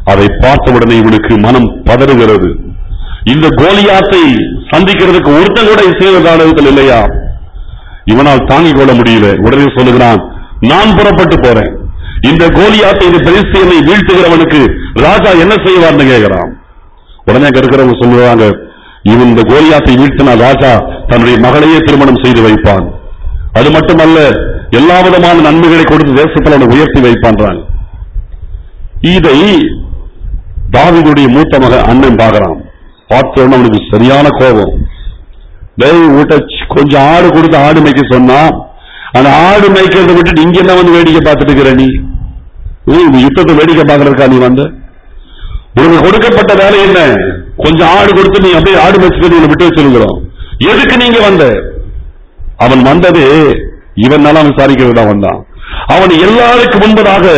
அதை பார்த்தவுடனே இவனுக்கு மனம் பதறுகிறது இந்த கோலியாத்தை சந்திக்கிறதுக்கு ஒருத்தன் கூட இஸ்ரேல் காலத்தில் இல்லையா இவனால் தாங்கிக் கொள்ள முடியல உடனே சொல்லுகிறான் நான் புறப்பட்டு போறேன் இந்த கோலியாத்தை இந்த பெலிஸ்தீனை வீழ்த்துகிறவனுக்கு ராஜா என்ன செய்வார்னு கேட்கிறான் உடனே அங்க இருக்கிறவங்க சொல்லுவாங்க இவன் இந்த கோலியாத்தை வீழ்த்தினா ராஜா தன்னுடைய மகளையே திருமணம் செய்து வைப்பான் அது மட்டுமல்ல எல்லா விதமான நன்மைகளை கொடுத்து தேசத்தில் அவனை உயர்த்தி வைப்பான்றாங்க இதை தாவீதுடைய மூத்த மக அண்ணன் பார்க்கறான் பார்த்த உடனே அவனுக்கு சரியான கோபம் டேய் வீட்ட கொஞ்சம் ஆடு கொடுத்து ஆடு மேய்க்க சொன்னா அந்த ஆடு மேய்க்கிறத விட்டுட்டு இங்க என்ன வந்து வேடிக்கை பார்த்துட்டு இருக்கிற நீ ஏய், இந்த யுத்தத்தை வேடிக்கை பார்க்கறதுக்கா நீ வந்து உனக்கு கொடுக்கப்பட்ட வேலை என்ன கொஞ்சம் ஆடு கொடுத்து நீ அப்படியே ஆடு மேய்ச்சிட்டு உன்னை விட்டு வச்சிருக்கிறோம் எதுக்கு நீங்க வந்த அவன் வந்தது இவன் நலம் விசாரிக்கிறது தான் வந்தான் அவன் எல்லாருக்கும் முன்பதாக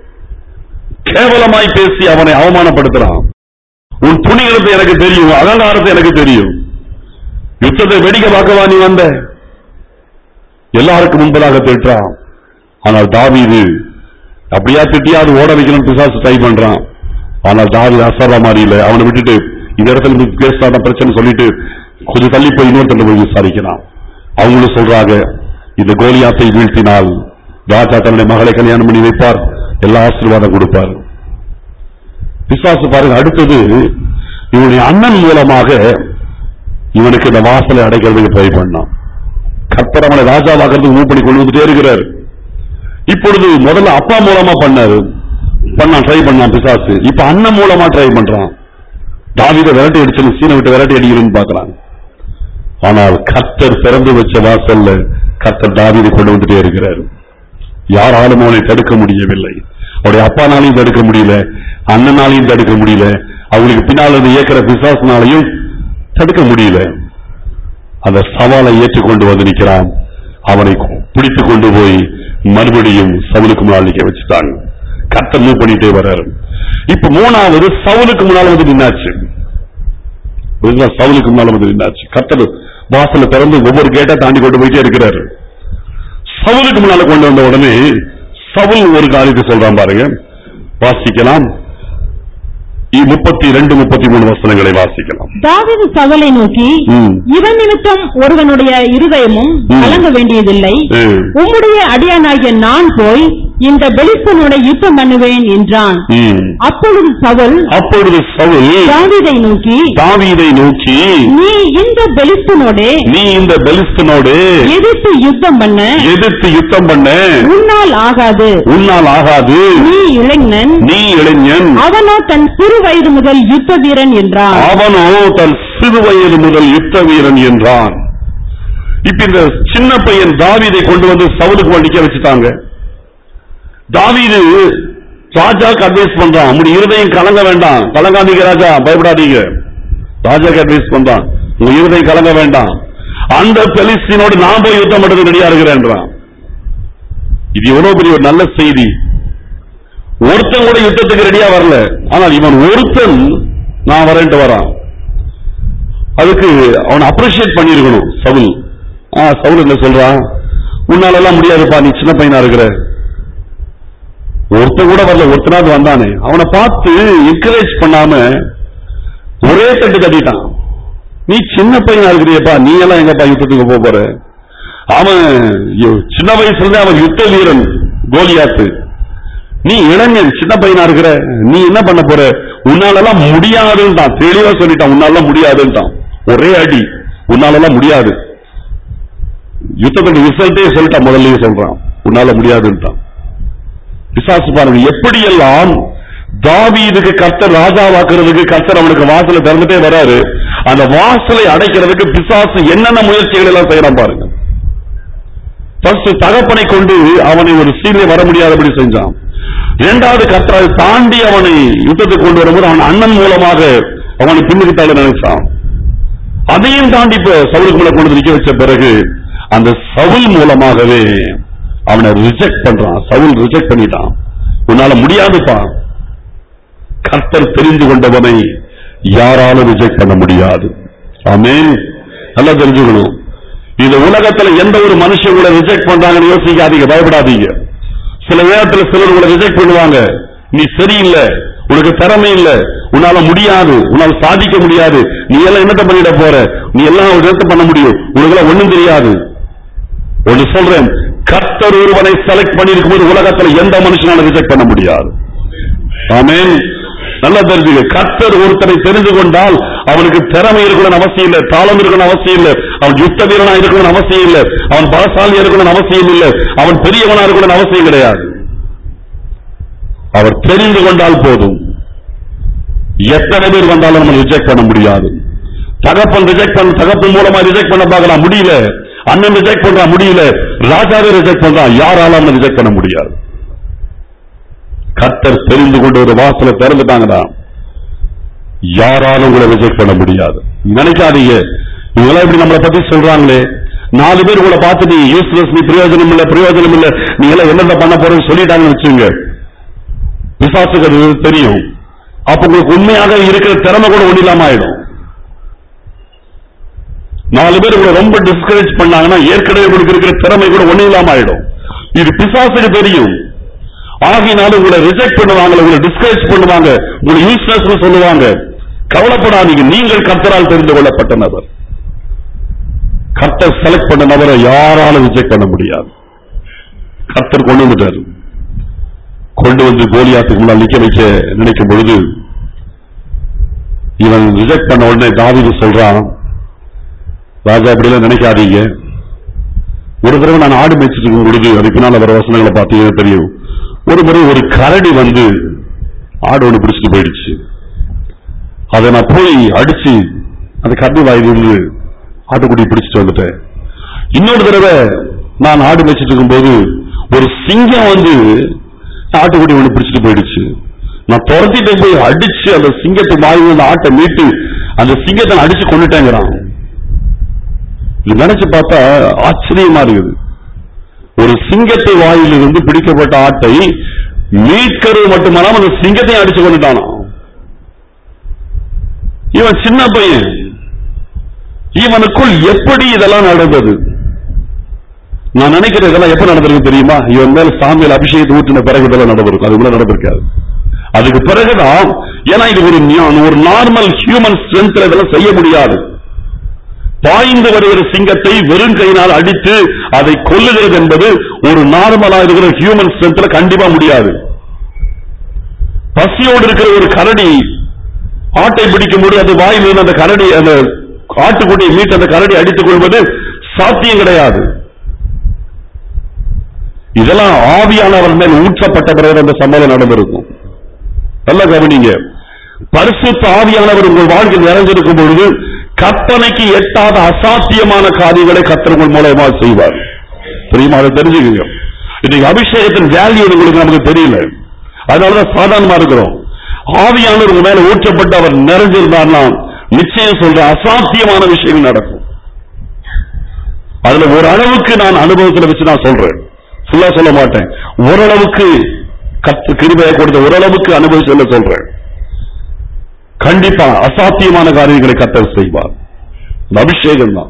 கேவலமாய் பேசி அவனை அவமானப்படுத்துறான் உன் துணிகளுக்கு எனக்கு தெரியும் அகங்காரத்தை எனக்கு தெரியும் யுத்தத்தை வெடிக்க பார்க்கவா நீ வந்த எல்லாருக்கும் முன்பதாக திட்டுறான் ஆனால் தாவீது அப்படியா திட்டியாவது ஓட வைக்கணும் பிசாசு ட்ரை பண்றான் ஆனால் தாவீது அசர்ற மாதிரி இல்ல அவனை விட்டுட்டு இந்த இடத்துல இருந்து பேசாத பிரச்சனை சொல்லிட்டு கொஞ்சம் தள்ளி போய் இன்னொருத்தன் போய் விசாரிக்கிறான் அவங்களும் சொல்றாங்க இந்த கோலியாத்தை வீழ்த்தினால் ராஜா தன்னுடைய மகளை கல்யாணம் பண்ணி வைப்பார் எல்லா ஆசீர்வாதம் கொடுப்பார் பிசாசு பாருங்க அடுத்தது இவனுடைய அண்ணன் மூலமாக இவனுக்கு இந்த வாசலை அடைக்கிறதுக்கு ட்ரை பண்ணான் கர்த்தர் அவனை ராஜாவாக்கிறதுக்கு மூவ் பண்ணி கொண்டு வந்துட்டே இருக்கிறார் இப்பொழுது முதல்ல அப்பா மூலமா பண்ணாரு பண்ணான் ட்ரை பண்ணான் பிசாசு இப்ப அண்ணன் மூலமா ட்ரை பண்றான் தாவீதை விரட்டி அடிச்சு சீனை விட்டு விரட்டி அடிக்கணும்னு பாக்குறான் ஆனால் கர்த்தர் திறந்து வச்ச வாசல்ல கர்த்தர் தாவீதை கொண்டு வந்துட்டே இருக்கிறார் யாராலும் அவனை தடுக்க முடியவில்லை அவருடைய அப்பானாலையும் தடுக்க முடியல அண்ணனாலையும் தடுக்க முடியல அவங்களுக்கு பின்னால் இருந்து இயக்கிற பிசாசினாலையும் தடுக்க முடியல அந்த சவாலை ஏற்றுக்கொண்டு வந்து நிற்கிறான் அவனை பிடித்து கொண்டு போய் மறுபடியும் சவுலுக்கு முன்னால் நிக்க வச்சுட்டாங்க கர்த்தர் மூவ் பண்ணிட்டே வர்றாரு இப்ப மூணாவது சவுலுக்கு முன்னால் வந்து நின்னாச்சு புரியுதா? சவுலுக்கு முன்னால் வந்து நின்னாச்சு கர்த்தர் வாசல திறந்து ஒவ்வொரு கேட்டா தாண்டி கொண்டு போயிட்டே இருக்கிறாரு சவுலுக்கு முன்னால கொண்டு வந்த உடனே சவுல் ஒரு காரியத்தை சொல்றான் பாருங்க வாசிக்கலாம் இ- முப்பத்தி ரெண்டு முப்பத்தி மூணு வசனங்களை வாசிக்கலாம் தாவீது சவலை நோக்கி ம். இவன் நிமித்தம் ஒருவனுடைய இருதயமும் ம். கலங்க வேண்டியதில்லை ம். உம்முடைய அடியானாகிய நான் போய் இந்த பெலிஸ்தனோட யுத்தம் பண்ணுவேன் என்றான் ம். அப்பொழுது சவுல் அப்பொழுது சவுல் தாவீதை நோக்கி தாவீதை நோக்கி நீ இந்த பெலிஸ்தனோடே நீ இந்த பெலிஸ்தனோடு எதிர்த்து யுத்தம் பண்ண எதிர்த்து யுத்தம் பண்ண உன்னால் ஆகாது உன்னால் ஆகாது நீ இளைஞன் நீ இளைஞன் அவனோ தன் சிறு வயது முதல் யுத்த வீரன் என்றான் அவனோ தன் சிறு வயது முதல் யுத்த வீரன் என்றான் இப்ப இந்த சின்ன பையன் தாவீதை கொண்டு வந்து சவுலுக்கு வண்டிக்க வச்சுட்டாங்க தாவீது ராஜாக்கு அட்வைஸ் பண்றான் உங்களுடைய இருதயம் கலங்க வேண்டாம் கலங்காதீங்க ராஜா பயப்படாதீங்க ராஜாக்கு அட்வைஸ் பண்றான் உங்க இருதயம் கலங்க வேண்டாம் அந்த பெலிஸ்தீனோடு நான் போய் யுத்தம் பண்றது ரெடியா இருக்கிறேன்றான் இது எவ்வளவு பெரிய ஒரு நல்ல செய்தி ஒருத்தன் கூட யுத்தத்துக்கு ரெடியா வரல ஆனால் இவன் ஒருத்தன் நான் வரேன்ட்டு வரான் அதுக்கு அவனை அப்ரிஷியேட் பண்ணிருக்கணும் சவுல் ஆ சவுல் என்ன சொல்றான் உன்னால எல்லாம் முடியாதுப்பா நீ சின்ன பையனா இருக்கிற ஒருத்தன் கூட வரல ஒருத்தனாவது வந்தானே அவனை பார்த்து என்கரேஜ் பண்ணாம ஒரே தட்டு தட்டிட்டான் நீ சின்ன பையனா இருக்கிறியப்பா நீ எல்லாம் எங்கப்பா யுத்தத்துக்கு போக போற அவன் யோ- சின்ன வயசுல இருந்தே அவன் யுத்த வீரன் கோலியாத்து நீ இளைஞன் சின்ன பையனா இருக்கிற நீ என்ன பண்ண போற உன்னாலெல்லாம் முடியாதுன்ட்டான் தெளிவா சொல்லிட்டான் உன்னாலலாம் முடியாதுன்ட்டான் ஒரே அடி உன்னாலலாம் முடியாது யுத்தத்தோட ரிசல்ட்டே சொல்லிட்டான் முதல்லயே சொல்றான் உன்னால முடியாதுன்ட்டான் பிசாசு பாருங்க எப்படியெல்லாம் தாவீதுக்கு கர்த்தர் ராஜாவாக்குறதுக்கு கர்த்தர் அவனுக்கு வாசலை திறந்துட்டே வராரு அந்த வாசலை அடைக்கிறதுக்கு பிசாசு என்னென்ன முயற்சிகள் எல்லாம் செய்யறான் பாருங்க ஃபர்ஸ்ட் தகப்பனை கொண்டு அவனை ஒரு சீலே வர முடியாதபடி செஞ்சான் இரண்டாவது கர்த்தரை தாண்டி அவனை யுத்தத்துக்கு கொண்டு வரும்போது அவன் அண்ணன் மூலமாக அவனை பின்னுக்கு தள்ள நினைச்சான் அதையும் தாண்டி இப்ப சவுலுக்கு மேல கொண்டு வந்து நிக்க வச்ச பிறகு அந்த சவுல் மூலமாகவே அவனை ரிஜெக்ட் பண்றான் சவுல் ரிஜெக்ட் பண்ணிட்டான் உன்னால முடியாதுப்பா கர்த்தர் தெரிந்து கொண்டவனை யாராலும் ரிஜெக்ட் பண்ண முடியாது ஆமென் நல்லா தெரிஞ்சுக்கணும் இந்த உலகத்துல எந்த ஒரு மனுஷன் உங்களை ரிஜெக்ட் பண்றாங்கன்னு யோசிக்காதீங்க பயப்படாதீங்க சில நேரத்துல சிலர் உங்களை ரிஜெக்ட் பண்ணுவாங்க நீ சரியில்லை உனக்கு திறமை இல்ல உன்னால முடியாது உன்னால சாதிக்க முடியாது நீ எல்லாம் என்னத்த பண்ணிட போற நீ எல்லாம் ஒரு இடத்த பண்ண முடியும் உனக்கு எல்லாம் ஒண்ணும் தெரியாது ஒன்னு சொல்றேன் கர்த்தர் ஒருவனை செலக்ட் பண்ணிருக்கும் போது உலகத்துல எந்த மனுஷனால ரிஜெக்ட் பண்ண முடியாது ஆமென் நல்லா தெரிஞ்சுக்க கர்த்தர் ஒருத்தனை தெரிந்து கொண்டால் அவனுக்கு திறமை இருக்கணும்னு அவசியம் இல்லை தாளம் இருக்கணும்னு அவசியம் இல்லை அவன் யுத்த வீரனா இருக்கணும்னு அவசியம் இல்லை அவன் பலசாலியா இருக்கணும்னு அவசியம் இல்லை அவன் பெரியவனா இருக்கணும்னு அவசியம் கிடையாது அவர் தெரிந்து கொண்டால் போதும் எத்தனை பேர் வந்தாலும் நம்ம ரிஜெக்ட் பண்ண முடியாது தகப்பன் ரிஜெக்ட் பண்ண தகப்பன் மூலமா ரிஜெக்ட் பண்ண பார்க்கலாம் முடியல அண்ணன் ரிஜெக்ட் பண்றான் முடியல ராஜாவே ரிஜெக்ட் பண்றான் யாராலும் அவனை ரிஜெக்ட் பண்ண முடியாது கர்த்தர் தெரிந்து கொண்டு ஒரு வாசலை திறந்துட்டாங்கடா யாராலும் உங்களை ரிஜெக்ட் பண்ண முடியாது நினைக்காதீங்க இவங்களாம் இப்படி நம்மளை பத்தி சொல்றாங்களே நாலு பேர் உங்களை பார்த்துட்டு யூஸ்லெஸ் நீ பிரயோஜனம் இல்ல பிரயோஜனம் இல்ல நீ எல்லாம் என்னென்ன பண்ண போறேன்னு சொல்லிட்டாங்கன்னு வச்சுங்க பிசாசுக்கு அது தெரியும் அப்ப உங்களுக்கு உண்மையாக இருக்கிற திறமை கூட ஒண்ணு இல்லாம ஆயிடும் நாலு பேர் உங்களை ரொம்ப டிஸ்கரேஜ் பண்ணாங்கன்னா ஏற்கனவே உங்களுக்கு இருக்கிற திறமை கூட ஒண்ணு இல்லாம ஆயிடும் இது பிசாசுக்கு தெரியும் ஆகினாலும் உங்களை ரிஜெக்ட் பண்ணுவாங்க உங்களை டிஸ்கரேஜ் பண்ணுவாங்க உங்களை யூஸ்லெஸ் சொல்லுவாங்க கவலைப்படாதீங்க நீங்கள் கர்த்தரால் தெரிந்து கொள்ளப்பட்ட நபர் கர்த்தர் செலக்ட் பண்ண நபரை யாராலும் ரிஜெக்ட் பண்ண முடியாது கர்த்தர் கொண்டு வந்துட்டாரு கொண்டு வந்து கோலியாத்துக்கு முன்னால் நிக்க வைக்க நினைக்கும் பொழுது இவன் ரிஜெக்ட் பண்ண உடனே தாவீது சொல்றான் ராஜா அப்படிலாம் நினைக்காதீங்க ஒரு தடவை நான் ஆடு மேய்ச்சிட்டு இருக்கும் பொழுது அதுக்கு பின்னால் வர வசனங்களை பார்த்தீங்கன்னா தெரியும் ஒரு முறை ஒரு கரடி வந்து ஆடு ஒன்று பிடிச்சிட்டு போயிடுச்சு அதை நான் போய் அடிச்சு அந்த கரடி வாயிலிருந்து ஆட்டுக்குடி பிடிச்சிட்டு வந்துட்டேன் இன்னொரு தடவை நான் ஆடு மேய்ச்சிட்டு இருக்கும்போது ஒரு சிங்கம் வந்து ஆட்டுக்குடி ஒன்று பிடிச்சிட்டு போயிடுச்சு நான் துரத்திட்டு போய் அடிச்சு அந்த சிங்கத்தை வாயில் அந்த ஆட்டை மீட்டு அந்த சிங்கத்தை நான் அடிச்சு கொண்டுட்டேங்கிறான் இது நினைச்சு பார்த்தா ஆச்சரியமா இருக்குது ஒரு சிங்கத்தை வாயிலிருந்து பிடிக்கப்பட்ட ஆட்டை மீட்கிறது மட்டுமல்லாம அந்த சிங்கத்தையும் அடிச்சு கொண்டுட்டானா இவன் சின்ன பையன் இவனுக்குள் எப்படி இதெல்லாம் நடந்தது நான் நினைக்கிறேன் இதெல்லாம் எப்ப நடந்திருக்கு தெரியுமா இவன் மேல சாமியில் அபிஷேகத்தை ஊற்றின பிறகு இதெல்லாம் நடந்திருக்கும் அது கூட நடந்திருக்காது அதுக்கு பிறகுதான் ஏன்னா இது ஒரு ஞா- ஒரு நார்மல் ஹியூமன் ஸ்ட்ரென்த்ல இதெல்லாம் செய்ய முடியாது பாய்ந்து வருகிற சிங்கத்தை வெறும் கையினால் அடித்து அதை கொல்லுகிறது என்பது ஒரு நார்மலா இருக்கிற ஹியூமன் ஸ்ட்ரென்த்ல கண்டிப்பா முடியாது பசியோடு இருக்கிற ஒரு கரடி ஆட்டை பிடிக்கும் போது அது வாயில் இருந்து அந்த கரடி அந்த ஆட்டுக்குட்டியை மீட்டு அந்த கரடி அடித்துக் கொள்வது சாத்தியம் கிடையாது இதெல்லாம் ஆவியானவர் மேல் ஊற்றப்பட்ட பிறகு அந்த சம்பவம் நடந்திருக்கும் நல்ல கவனிங்க பரிசுத்த ஆவியானவர் உங்கள் வாழ்க்கையில் நிறைஞ்சிருக்கும் பொழுது கற்பனைக்கு எட்டாத அசாத்தியமான காரியங்களை கர்த்தர் உங்கள் மூலமா செய்வார் தெரியுமா அதை தெரிஞ்சுக்கங்க இன்னைக்கு அபிஷேகத்தின் வேல்யூ உங்களுக்கு நமக்கு தெரியல அதனாலதான் சாதாரணமா இருக்கிறோம் ஆவியானவர் உங்க மேல ஊற்றப்பட்டு அவர் நிறைஞ்சிருந்தார்னா நிச்சயம் சொல்ற அசாத்தியமான விஷயங்கள் நடக்கும் அதுல ஒரு அளவுக்கு நான் அனுபவத்துல வச்சு நான் சொல்றேன் ஃபுல்லா சொல்ல மாட்டேன் ஓரளவுக்கு கத்து கிருபையை கொடுத்த ஓரளவுக்கு அனுபவிச்சு சொல்றேன் கண்டிப்பா அசாத்தியமான காரியங்களை கத்தர் செய்வார் இந்த அபிஷேகம் தான்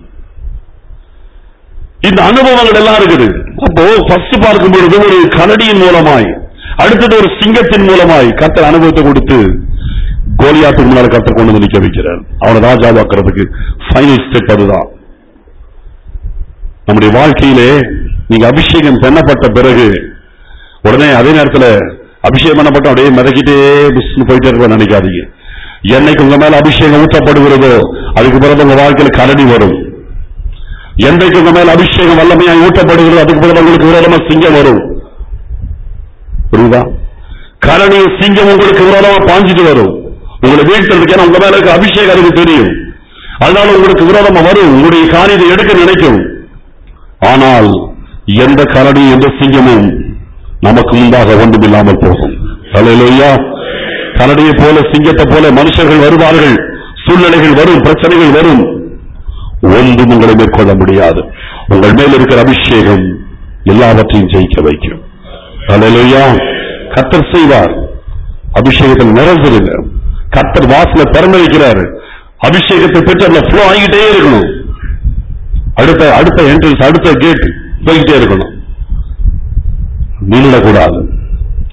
இந்த அனுபவங்கள் எல்லாம் இருக்குது அப்போ ஃபர்ஸ்ட் பார்க்கும் பொழுது ஒரு கரடியின் மூலமாய் அடுத்தது ஒரு சிங்கத்தின் மூலமாய் கத்தர் அனுபவத்தை கொடுத்து கோலியாத்துக்கு முன்னால கத்தர் கொண்டு வந்து நிக்க வைக்கிறார் அவனை ராஜாவாக்குறதுக்கு ஃபைனல் ஸ்டெப் அதுதான் நம்முடைய வாழ்க்கையிலே நீங்க அபிஷேகம் பண்ணப்பட்ட பிறகு உடனே அதே நேரத்துல அபிஷேகம் பண்ணப்பட்ட அப்படியே மிதக்கிட்டே புஷ்னு போயிட்டே இருக்க நினைக்காதீங்க என்னைக்கு உங்க மேல அபிஷேகம் ஊற்றப்படுகிறதோ அதுக்கு பிறகு உங்க வாழ்க்கையில கரடி வரும் என்றைக்கு உங்க மேல அபிஷேகம் வல்லமையாய் ஊற்றப்படுகிறதோ அதுக்கு பிறகு உங்களுக்கு விரோதமா சிங்கம் வரும் புரியுதா கரணி சிங்கம் உங்களுக்கு விரோதமா பாஞ்சிட்டு வரும் உங்களை வீழ்த்துறதுக்கு ஏன்னா உங்க மேல இருக்க அபிஷேகம் அதுக்கு தெரியும் அதனால உங்களுக்கு விரோதமா வரும் உங்களுடைய காரியத்தை எடுக்க நினைக்கும் ஆனால் எந்த கரடி எந்த சிங்கமும் நமக்கு முன்பாக ஒன்றுமில்லாமல் போகும் அல்லேலூயா கரடியை போல சிங்கத்தை போல மனுஷர்கள் வருவார்கள் சூழ்நிலைகள் வரும் பிரச்சனைகள் வரும் ஒன்றும் உங்களை மேற்கொள்ள முடியாது உங்கள் மேல் இருக்கிற அபிஷேகம் எல்லாவற்றையும் ஜெயிக்க வைக்கும் அல்லேலூயா கத்தர் செய்வார் அபிஷேகத்தில் நிறைஞ்சிருங்க கத்தர் வாசல திறந்து வைக்கிறாரு அபிஷேகத்தை பெற்று அதுல ஃப்ளோ ஆகிட்டே இருக்கணும் அடுத்த அடுத்த என்ட்ரன்ஸ் அடுத்த கேட் போய்கிட்டே இருக்கணும் நில்லக்கூடாது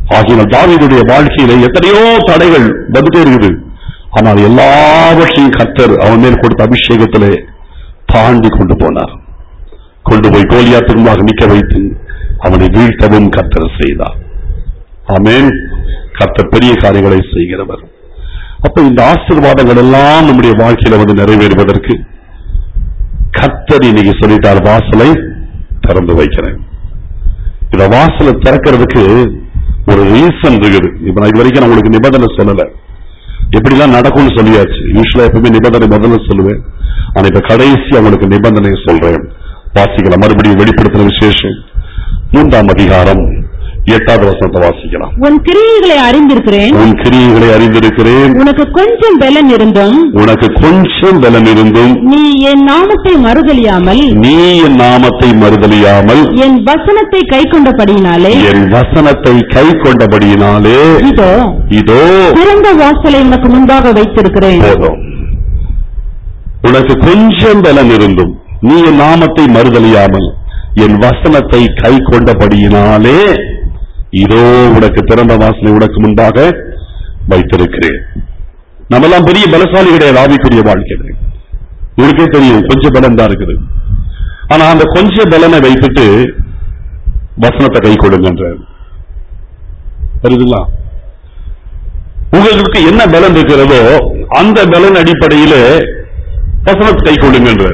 ஆகினால் தாவீதுடைய வாழ்க்கையில எத்தனையோ தடைகள் வந்துட்டே இருக்குது ஆனால் எல்லாவற்றையும் கர்த்தர் அவன் மேல் கொடுத்த அபிஷேகத்திலே தாண்டி கொண்டு போனார் கொண்டு போய் கோலியாத்துக்கு முன்பாக நிக்க வைத்து அவனை வீழ்த்தவும் கர்த்தர் செய்தார் ஆமென் கர்த்தர் பெரிய காரியங்களை செய்கிறவர் அப்ப இந்த ஆசீர்வாதங்கள் எல்லாம் நம்முடைய வாழ்க்கையில வந்து நிறைவேறுவதற்கு கர்த்தர் இன்னைக்கு சொல்லிட்டார் வாசலை திறந்து வைக்கிறேன் இந்த வாசலை திறக்கிறதுக்கு ஒரு ரீசன் இருக்குது இப்ப நான் இது வரைக்கும் நான் உங்களுக்கு நிபந்தனை சொல்லல எப்படிலாம் நடக்கும்னு சொல்லியாச்சு யூஸ்வலா எப்பவுமே நிபந்தனை முதல்ல சொல்லுவேன் ஆனா இப்ப கடைசி உங்களுக்கு நிபந்தனை சொல்றேன் வாசிக்கலாம் மறுபடியும் வெளிப்படுத்தின விசேஷம் மூன்றாம் அதிகாரம் எட்டாவது வசனத்தை வாசிக்கலாம் உன் கிரியைகளை அறிந்திருக்கிறேன் உன் கிரியைகளை அறிந்திருக்கிறேன் உனக்கு கொஞ்சம் பலன் இருந்தும் உனக்கு கொஞ்சம் பலன் இருந்தும் நீ என் நாமத்தை மறுதலியாமல் நீ என் நாமத்தை மறுதலியாமல் என் வசனத்தை கை கொண்டபடியினாலே என் வசனத்தை கை கொண்டபடியினாலே இதோ இதோ திறந்த வாசலை உனக்கு முன்பாக வைத்திருக்கிறேன் போதும் உனக்கு கொஞ்சம் பலன் இருந்தும் நீ என் நாமத்தை மறுதலியாமல் என் வசனத்தை கை கொண்டபடியினாலே இதோ உனக்கு திறந்த வாசலை உனக்கு முன்பாக வைத்திருக்கிறேன் நம்மெல்லாம் பெரிய பலசாலி கிடையாது ஆவிக்குரிய வாழ்க்கையில உனக்கே தெரியும் கொஞ்சம் பலம் தான் இருக்குது ஆனா அந்த கொஞ்ச பலனை வைத்துட்டு வசனத்தை கை கொடுங்கன்றார் வருதுங்களா உங்களுக்கு என்ன பலன் இருக்கிறதோ அந்த பலன் அடிப்படையில வசனத்தை கை கொள்ளுங்கன்றார்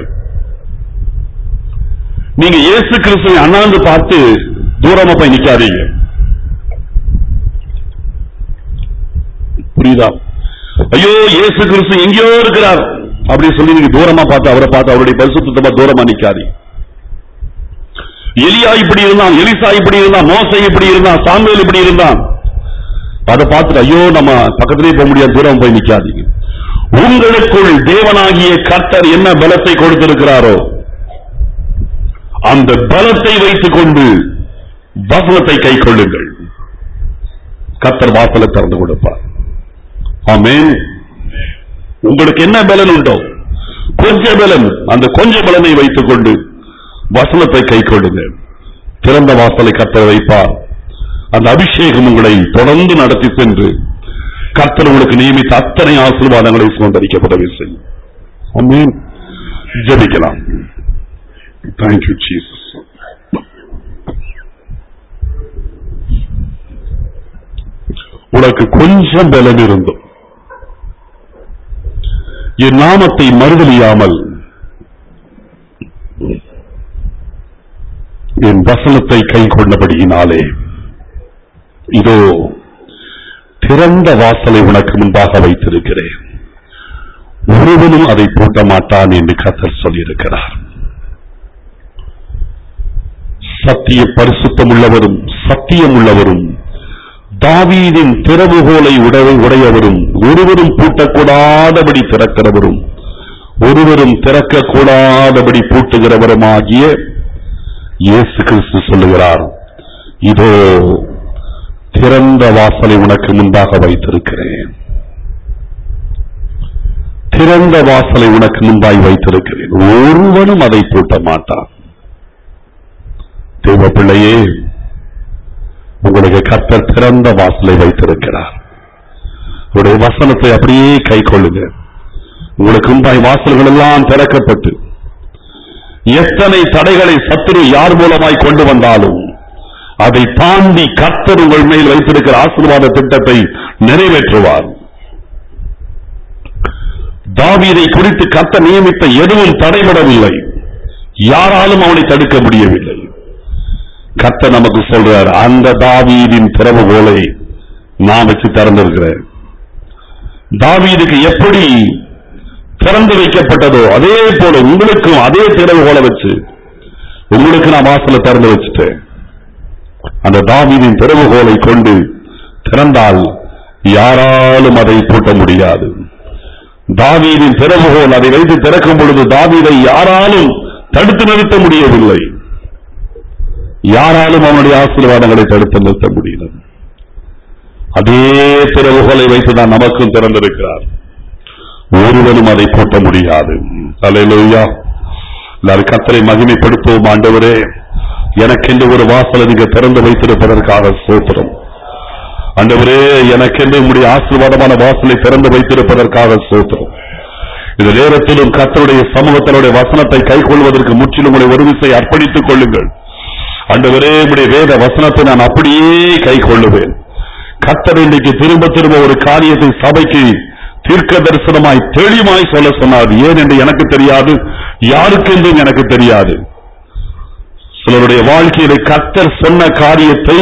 நீங்க இயேசு கிறிஸ்துவை அண்ணாந்து பார்த்து தூரமா போய் நிக்காதீங்க புரியுதா ஐயோ இயேசு கிறிஸ்து எங்கேயோ இருக்கிறார் அப்படி சொல்லி நீங்க தூரமா பார்த்து அவரை பார்த்து அவருடைய பரிசுத்தமா தூரமா நிக்காதீங்க எலியா இப்படி இருந்தான் எலிசா இப்படி இருந்தான் மோசை இப்படி இருந்தான் சாமுவேல் இப்படி இருந்தான் அதை பார்த்துட்டு ஐயோ நம்ம பக்கத்திலே போக முடியாது தூரம் போய் நிக்காதீங்க உங்களுக்குள் தேவனாகிய கர்த்தர் என்ன பலத்தை கொடுத்திருக்கிறாரோ அந்த பலத்தை வைத்துக் கொண்டு வசனத்தை கை கொள்ளுங்கள் கர்த்தர் வாசலை திறந்து கொடுப்பார் ஆமென் உங்களுக்கு என்ன பலன் உண்டோ கொஞ்ச பலன் அந்த கொஞ்ச பலனை வைத்துக் கொண்டு வசனத்தை கை கொள்ளுங்கள் திறந்த வாசலை கர்த்தர் வைப்பார் அந்த அபிஷேகம் உங்களை தொடர்ந்து நடத்தி சென்று கர்த்தர் உங்களுக்கு நியமித்த அத்தனை ஆசீர்வாதங்களை சுதந்திரிக்கப்படவே செய்யும் ஆமென் ஜெபிக்கலாம் தேங்க்யூ ஜீசஸ் உனக்கு கொஞ்சம் பலன் இருந்தும் என் நாமத்தை மறுதலியாமல் என் வசனத்தை கை கொண்டபடியினாலே இதோ திறந்த வாசலை உனக்கு முன்பாக வைத்திருக்கிறேன் ஒருவனும் அதை பூட்ட மாட்டான் என்று கத்தர் சொல்லியிருக்கிறார் சத்திய பரிசுத்தம் உள்ளவரும் சத்தியம் உள்ளவரும் தாவீதின் திறவுகோலை உடவை உடையவரும் ஒருவரும் பூட்டக்கூடாதபடி திறக்கிறவரும் ஒருவரும் திறக்கக்கூடாதபடி பூட்டுகிறவருமாகிய இயேசு கிறிஸ்து சொல்லுகிறார் இதோ திறந்த வாசலை உனக்கு முன்பாக வைத்திருக்கிறேன் திறந்த வாசலை உனக்கு முன்பாய் வைத்திருக்கிறேன் ஒருவனும் அதை பூட்ட மாட்டான் தேவ பிள்ளையே உங்களுக்கு கர்த்தர் திறந்த வாசலை வைத்திருக்கிறார் அவருடைய வசனத்தை அப்படியே கை கொள்ளுங்க உங்களுக்கு முன்பாய் வாசல்கள் எல்லாம் திறக்கப்பட்டு எத்தனை தடைகளை சத்துரு யார் மூலமாய் கொண்டு வந்தாலும் அதை தாண்டி கர்த்தர் உங்கள் மேல் வைத்திருக்கிற ஆசீர்வாத திட்டத்தை நிறைவேற்றுவார் தாவீதை குறித்து கர்த்தர் நியமித்த எதுவும் தடைபடவில்லை யாராலும் அவனை தடுக்க முடியவில்லை கர்த்தர் நமக்கு சொல்றார் அந்த தாவீதின் திறவுகோலை நான் வச்சு திறந்திருக்கிறேன் தாவீதுக்கு எப்படி திறந்து வைக்கப்பட்டதோ அதே போல உங்களுக்கும் அதே திறவுகோலை வச்சு உங்களுக்கு நான் வாசலை திறந்து வச்சுட்டேன் அந்த தாவீதின் திறவுகோலை கொண்டு திறந்தால் யாராலும் அதை பூட்ட முடியாது தாவீதின் திறவுகோல் அதை வைத்து திறக்கும் பொழுது தாவீதை யாராலும் தடுத்து நிறுத்த முடியவில்லை யாராலும் அவனுடைய ஆசீர்வாதங்களை தடுத்து நிறுத்த முடியல அதே திறவுகோலை வைத்துதான் நமக்கும் திறந்திருக்கிறார் ஒருவனும் அதை பூட்ட முடியாது அல்லேலூயா எல்லாரும் கத்தரை மகிமைப்படுத்துவோம் ஆண்டவரே எனக்கென்று ஒரு வாசலை நீங்க திறந்து வைத்திருப்பதற்காக சோத்திரம் ஆண்டவரே எனக்கென்று உம்முடைய ஆசீர்வாதமான வாசலை திறந்து வைத்திருப்பதற்காக சோத்திரம் இந்த நேரத்திலும் கர்த்தருடைய சமூகத்தினுடைய வசனத்தை கைக்கொள்வதற்கு முற்றிலும் உங்களை ஒரு விசை அர்ப்பணித்துக் கொள்ளுங்கள் ஆண்டவரே உம்முடைய வேத வசனத்தை நான் அப்படியே கை கொள்ளுவேன் கர்த்தர் இன்றைக்கு திரும்ப திரும்ப ஒரு காரியத்தை சபைக்கு தீர்க்க தரிசனமாய் தெளிவாய் சொல்ல சொன்னார் ஏன் என்று எனக்கு தெரியாது யாருக்கென்றும் எனக்கு தெரியாது சிலருடைய வாழ்க்கையில கர்த்தர் சொன்ன காரியத்தை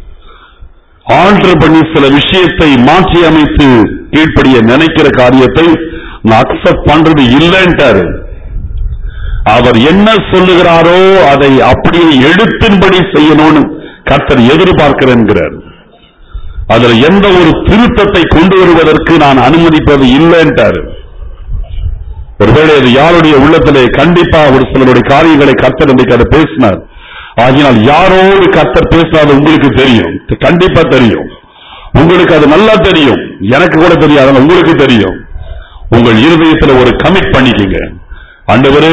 ஆல்டர் பண்ணி சில விஷயத்தை மாற்றி அமைத்து கீழ்ப்படிய நினைக்கிற காரியத்தை நான் அக்செப்ட் பண்றது இல்லைன்ட்டாரு அவர் என்ன சொல்லுகிறாரோ அதை அப்படியே எழுத்தின்படி செய்யணும்னு கர்த்தர் எதிர்பார்க்கிறேன்கிறார் அதுல எந்த ஒரு திருத்தத்தை கொண்டு வருவதற்கு நான் அனுமதிப்பது இல்லைன்ட்டாரு ஒருவேளை அது யாருடைய உள்ளத்திலே கண்டிப்பா ஒரு சிலருடைய காரியங்களை கர்த்தர் இன்றைக்கு அதை பேசினார் ஆகினால் யாரோடு கர்த்தர் பேசினாது உங்களுக்கு தெரியும் கண்டிப்பா தெரியும் உங்களுக்கு அது நல்லா தெரியும் எனக்கு கூட தெரியாது ஆனா உங்களுக்கு தெரியும் உங்கள் இருதயத்துல ஒரு கமிட் பண்ணிக்கங்க ஆண்டவரே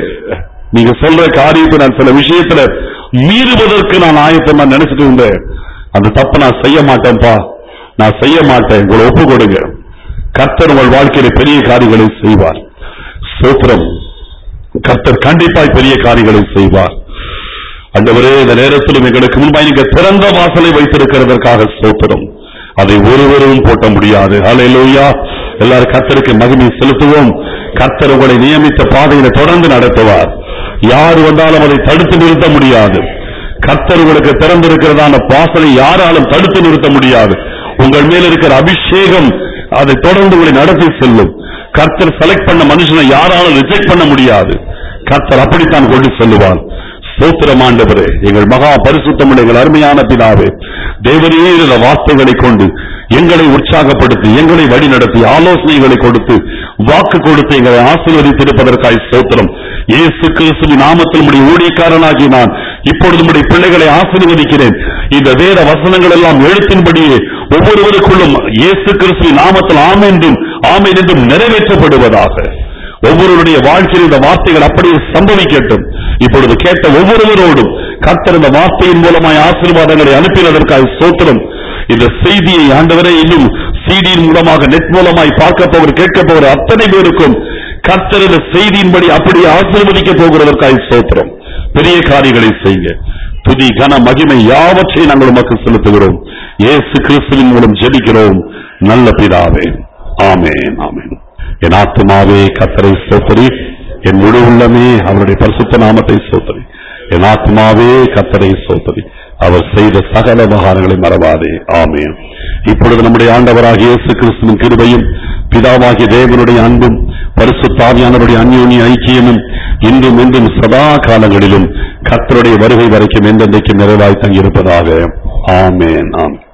நீங்க சொல்ற காரியத்தை நான் சில விஷயத்துல மீறுவதற்கு நான் ஆயத்தமா நினைச்சிட்டு இருந்தேன் அந்த தப்பை நான் செய்ய மாட்டேன்ப்பா நான் செய்ய மாட்டேன் உங்களை ஒப்பு கொடுங்க கர்த்தர் உங்கள் வாழ்க்கையில பெரிய காரியங்களை செய்வார் சோத்திரம் கர்த்தர் கண்டிப்பாய் பெரிய காரியங்களை செய்வார் ஆண்டவரே இந்த நேரத்திலும் எங்களுக்கு முன்பாய் நீங்க திறந்த வாசலை வைத்திருக்கிறதற்காக சோத்திரம் அதை ஒருவரும் போட்ட முடியாது ஹalleluya எல்லாரும் கர்த்தருக்கு மகிமை செலுத்துவோம் கர்த்தர் உங்களை நியமித்த பாதையில தொடர்ந்து நடத்துவார் யார் வந்தாலும் அதை தடுத்து நிறுத்த முடியாது கர்த்தர் உங்களுக்கு திறந்திருக்கிறதான வாசலை யாராலும் தடுத்து நிறுத்த முடியாது உங்கள் மேல் இருக்கிற அபிஷேகம் அதை தொடர்ந்து உங்களை நடத்தி செல்லும் கர்த்தர் செலக்ட் பண்ண மனுஷனை யாராலும் ரிஜெக்ட் பண்ண முடியாது கர்த்தர் அப்படித்தான் கொண்டு செல்லுவார் ஸ்தோத்திரம் ஆண்டவரே எங்கள் மகா பரிசுத்தமுள்ள எங்கள் அருமையான பிதாவே தேவனே இந்த வார்த்தைகளை கொண்டு எங்களை உற்சாகப்படுத்தி எங்களை வழிநடத்தி ஆலோசனைகளை கொடுத்து வாக்கு கொடுத்து எங்களை ஆசீர்வதித்திருப்பதற்காய் ஸ்தோத்திரம் இயேசு கிறிஸ்துவின் நாமத்தில் உடைய ஊழியக்காரனாகி நான் இப்பொழுது உடைய பிள்ளைகளை ஆசீர்வதிக்கிறேன் இந்த வேத வசனங்கள் எல்லாம் எழுத்தின்படியே ஒவ்வொருவருக்குள்ளும் இயேசு கிறிஸ்துவின் நாமத்தில் ஆமென்றும் ஆமென் என்றும் நிறைவேற்றப்படுவதாக ஒவ்வொருவருடைய வாழ்க்கையில் இந்த வார்த்தைகள் அப்படியே சம்பவிக்கட்டும் இப்பொழுது கேட்ட ஒவ்வொருவரோடும் கர்த்தர் இந்த வார்த்தையின் மூலமாய் ஆசீர்வாதங்களை அனுப்பினதற்காக சோத்திரம் இந்த செய்தியை ஆண்டவரே இன்னும் சிடியின் மூலமாக நெட் மூலமாய் பார்க்க போகிற கேட்க போகிற அத்தனை பேருக்கும் கர்த்தர் இந்த செய்தியின்படி அப்படியே ஆசீர்வதிக்க போகிறதற்காக சோத்திரம் பெரிய காரியங்களை செய்யுங்க துதி கன மகிமை யாவற்றையும் நாங்கள் உமக்கு செலுத்துகிறோம் இயேசு கிறிஸ்துவின் மூலம் ஜெபிக்கிறோம் நல்ல பிதாவே ஆமென் ஆமென் என் ஆத்துமாவே கத்தரை சோத்தரி என் முழு உள்ளமே அவருடைய பரிசுத்த நாமத்தை சோத்தரி என் ஆத்மாவே கத்தரை சோத்தரி அவர் செய்த சகல உபகாரங்களை மறவாதே ஆமென் இப்பொழுது நம்முடைய ஆண்டவராகிய இயேசு கிறிஸ்துவின் கிருபையும் பிதாவாகிய தேவனுடைய அன்பும் பரிசுத்தாவியானவருடைய அந்யோன்ய ஐக்கியமும் இன்றும் இன்றும் சதா காலங்களிலும் கர்த்தருடைய வருகை வரைக்கும் எந்தெந்தைக்கும் நிறைவாய் தங்கியிருப்பதாக ஆமென் ஆமென்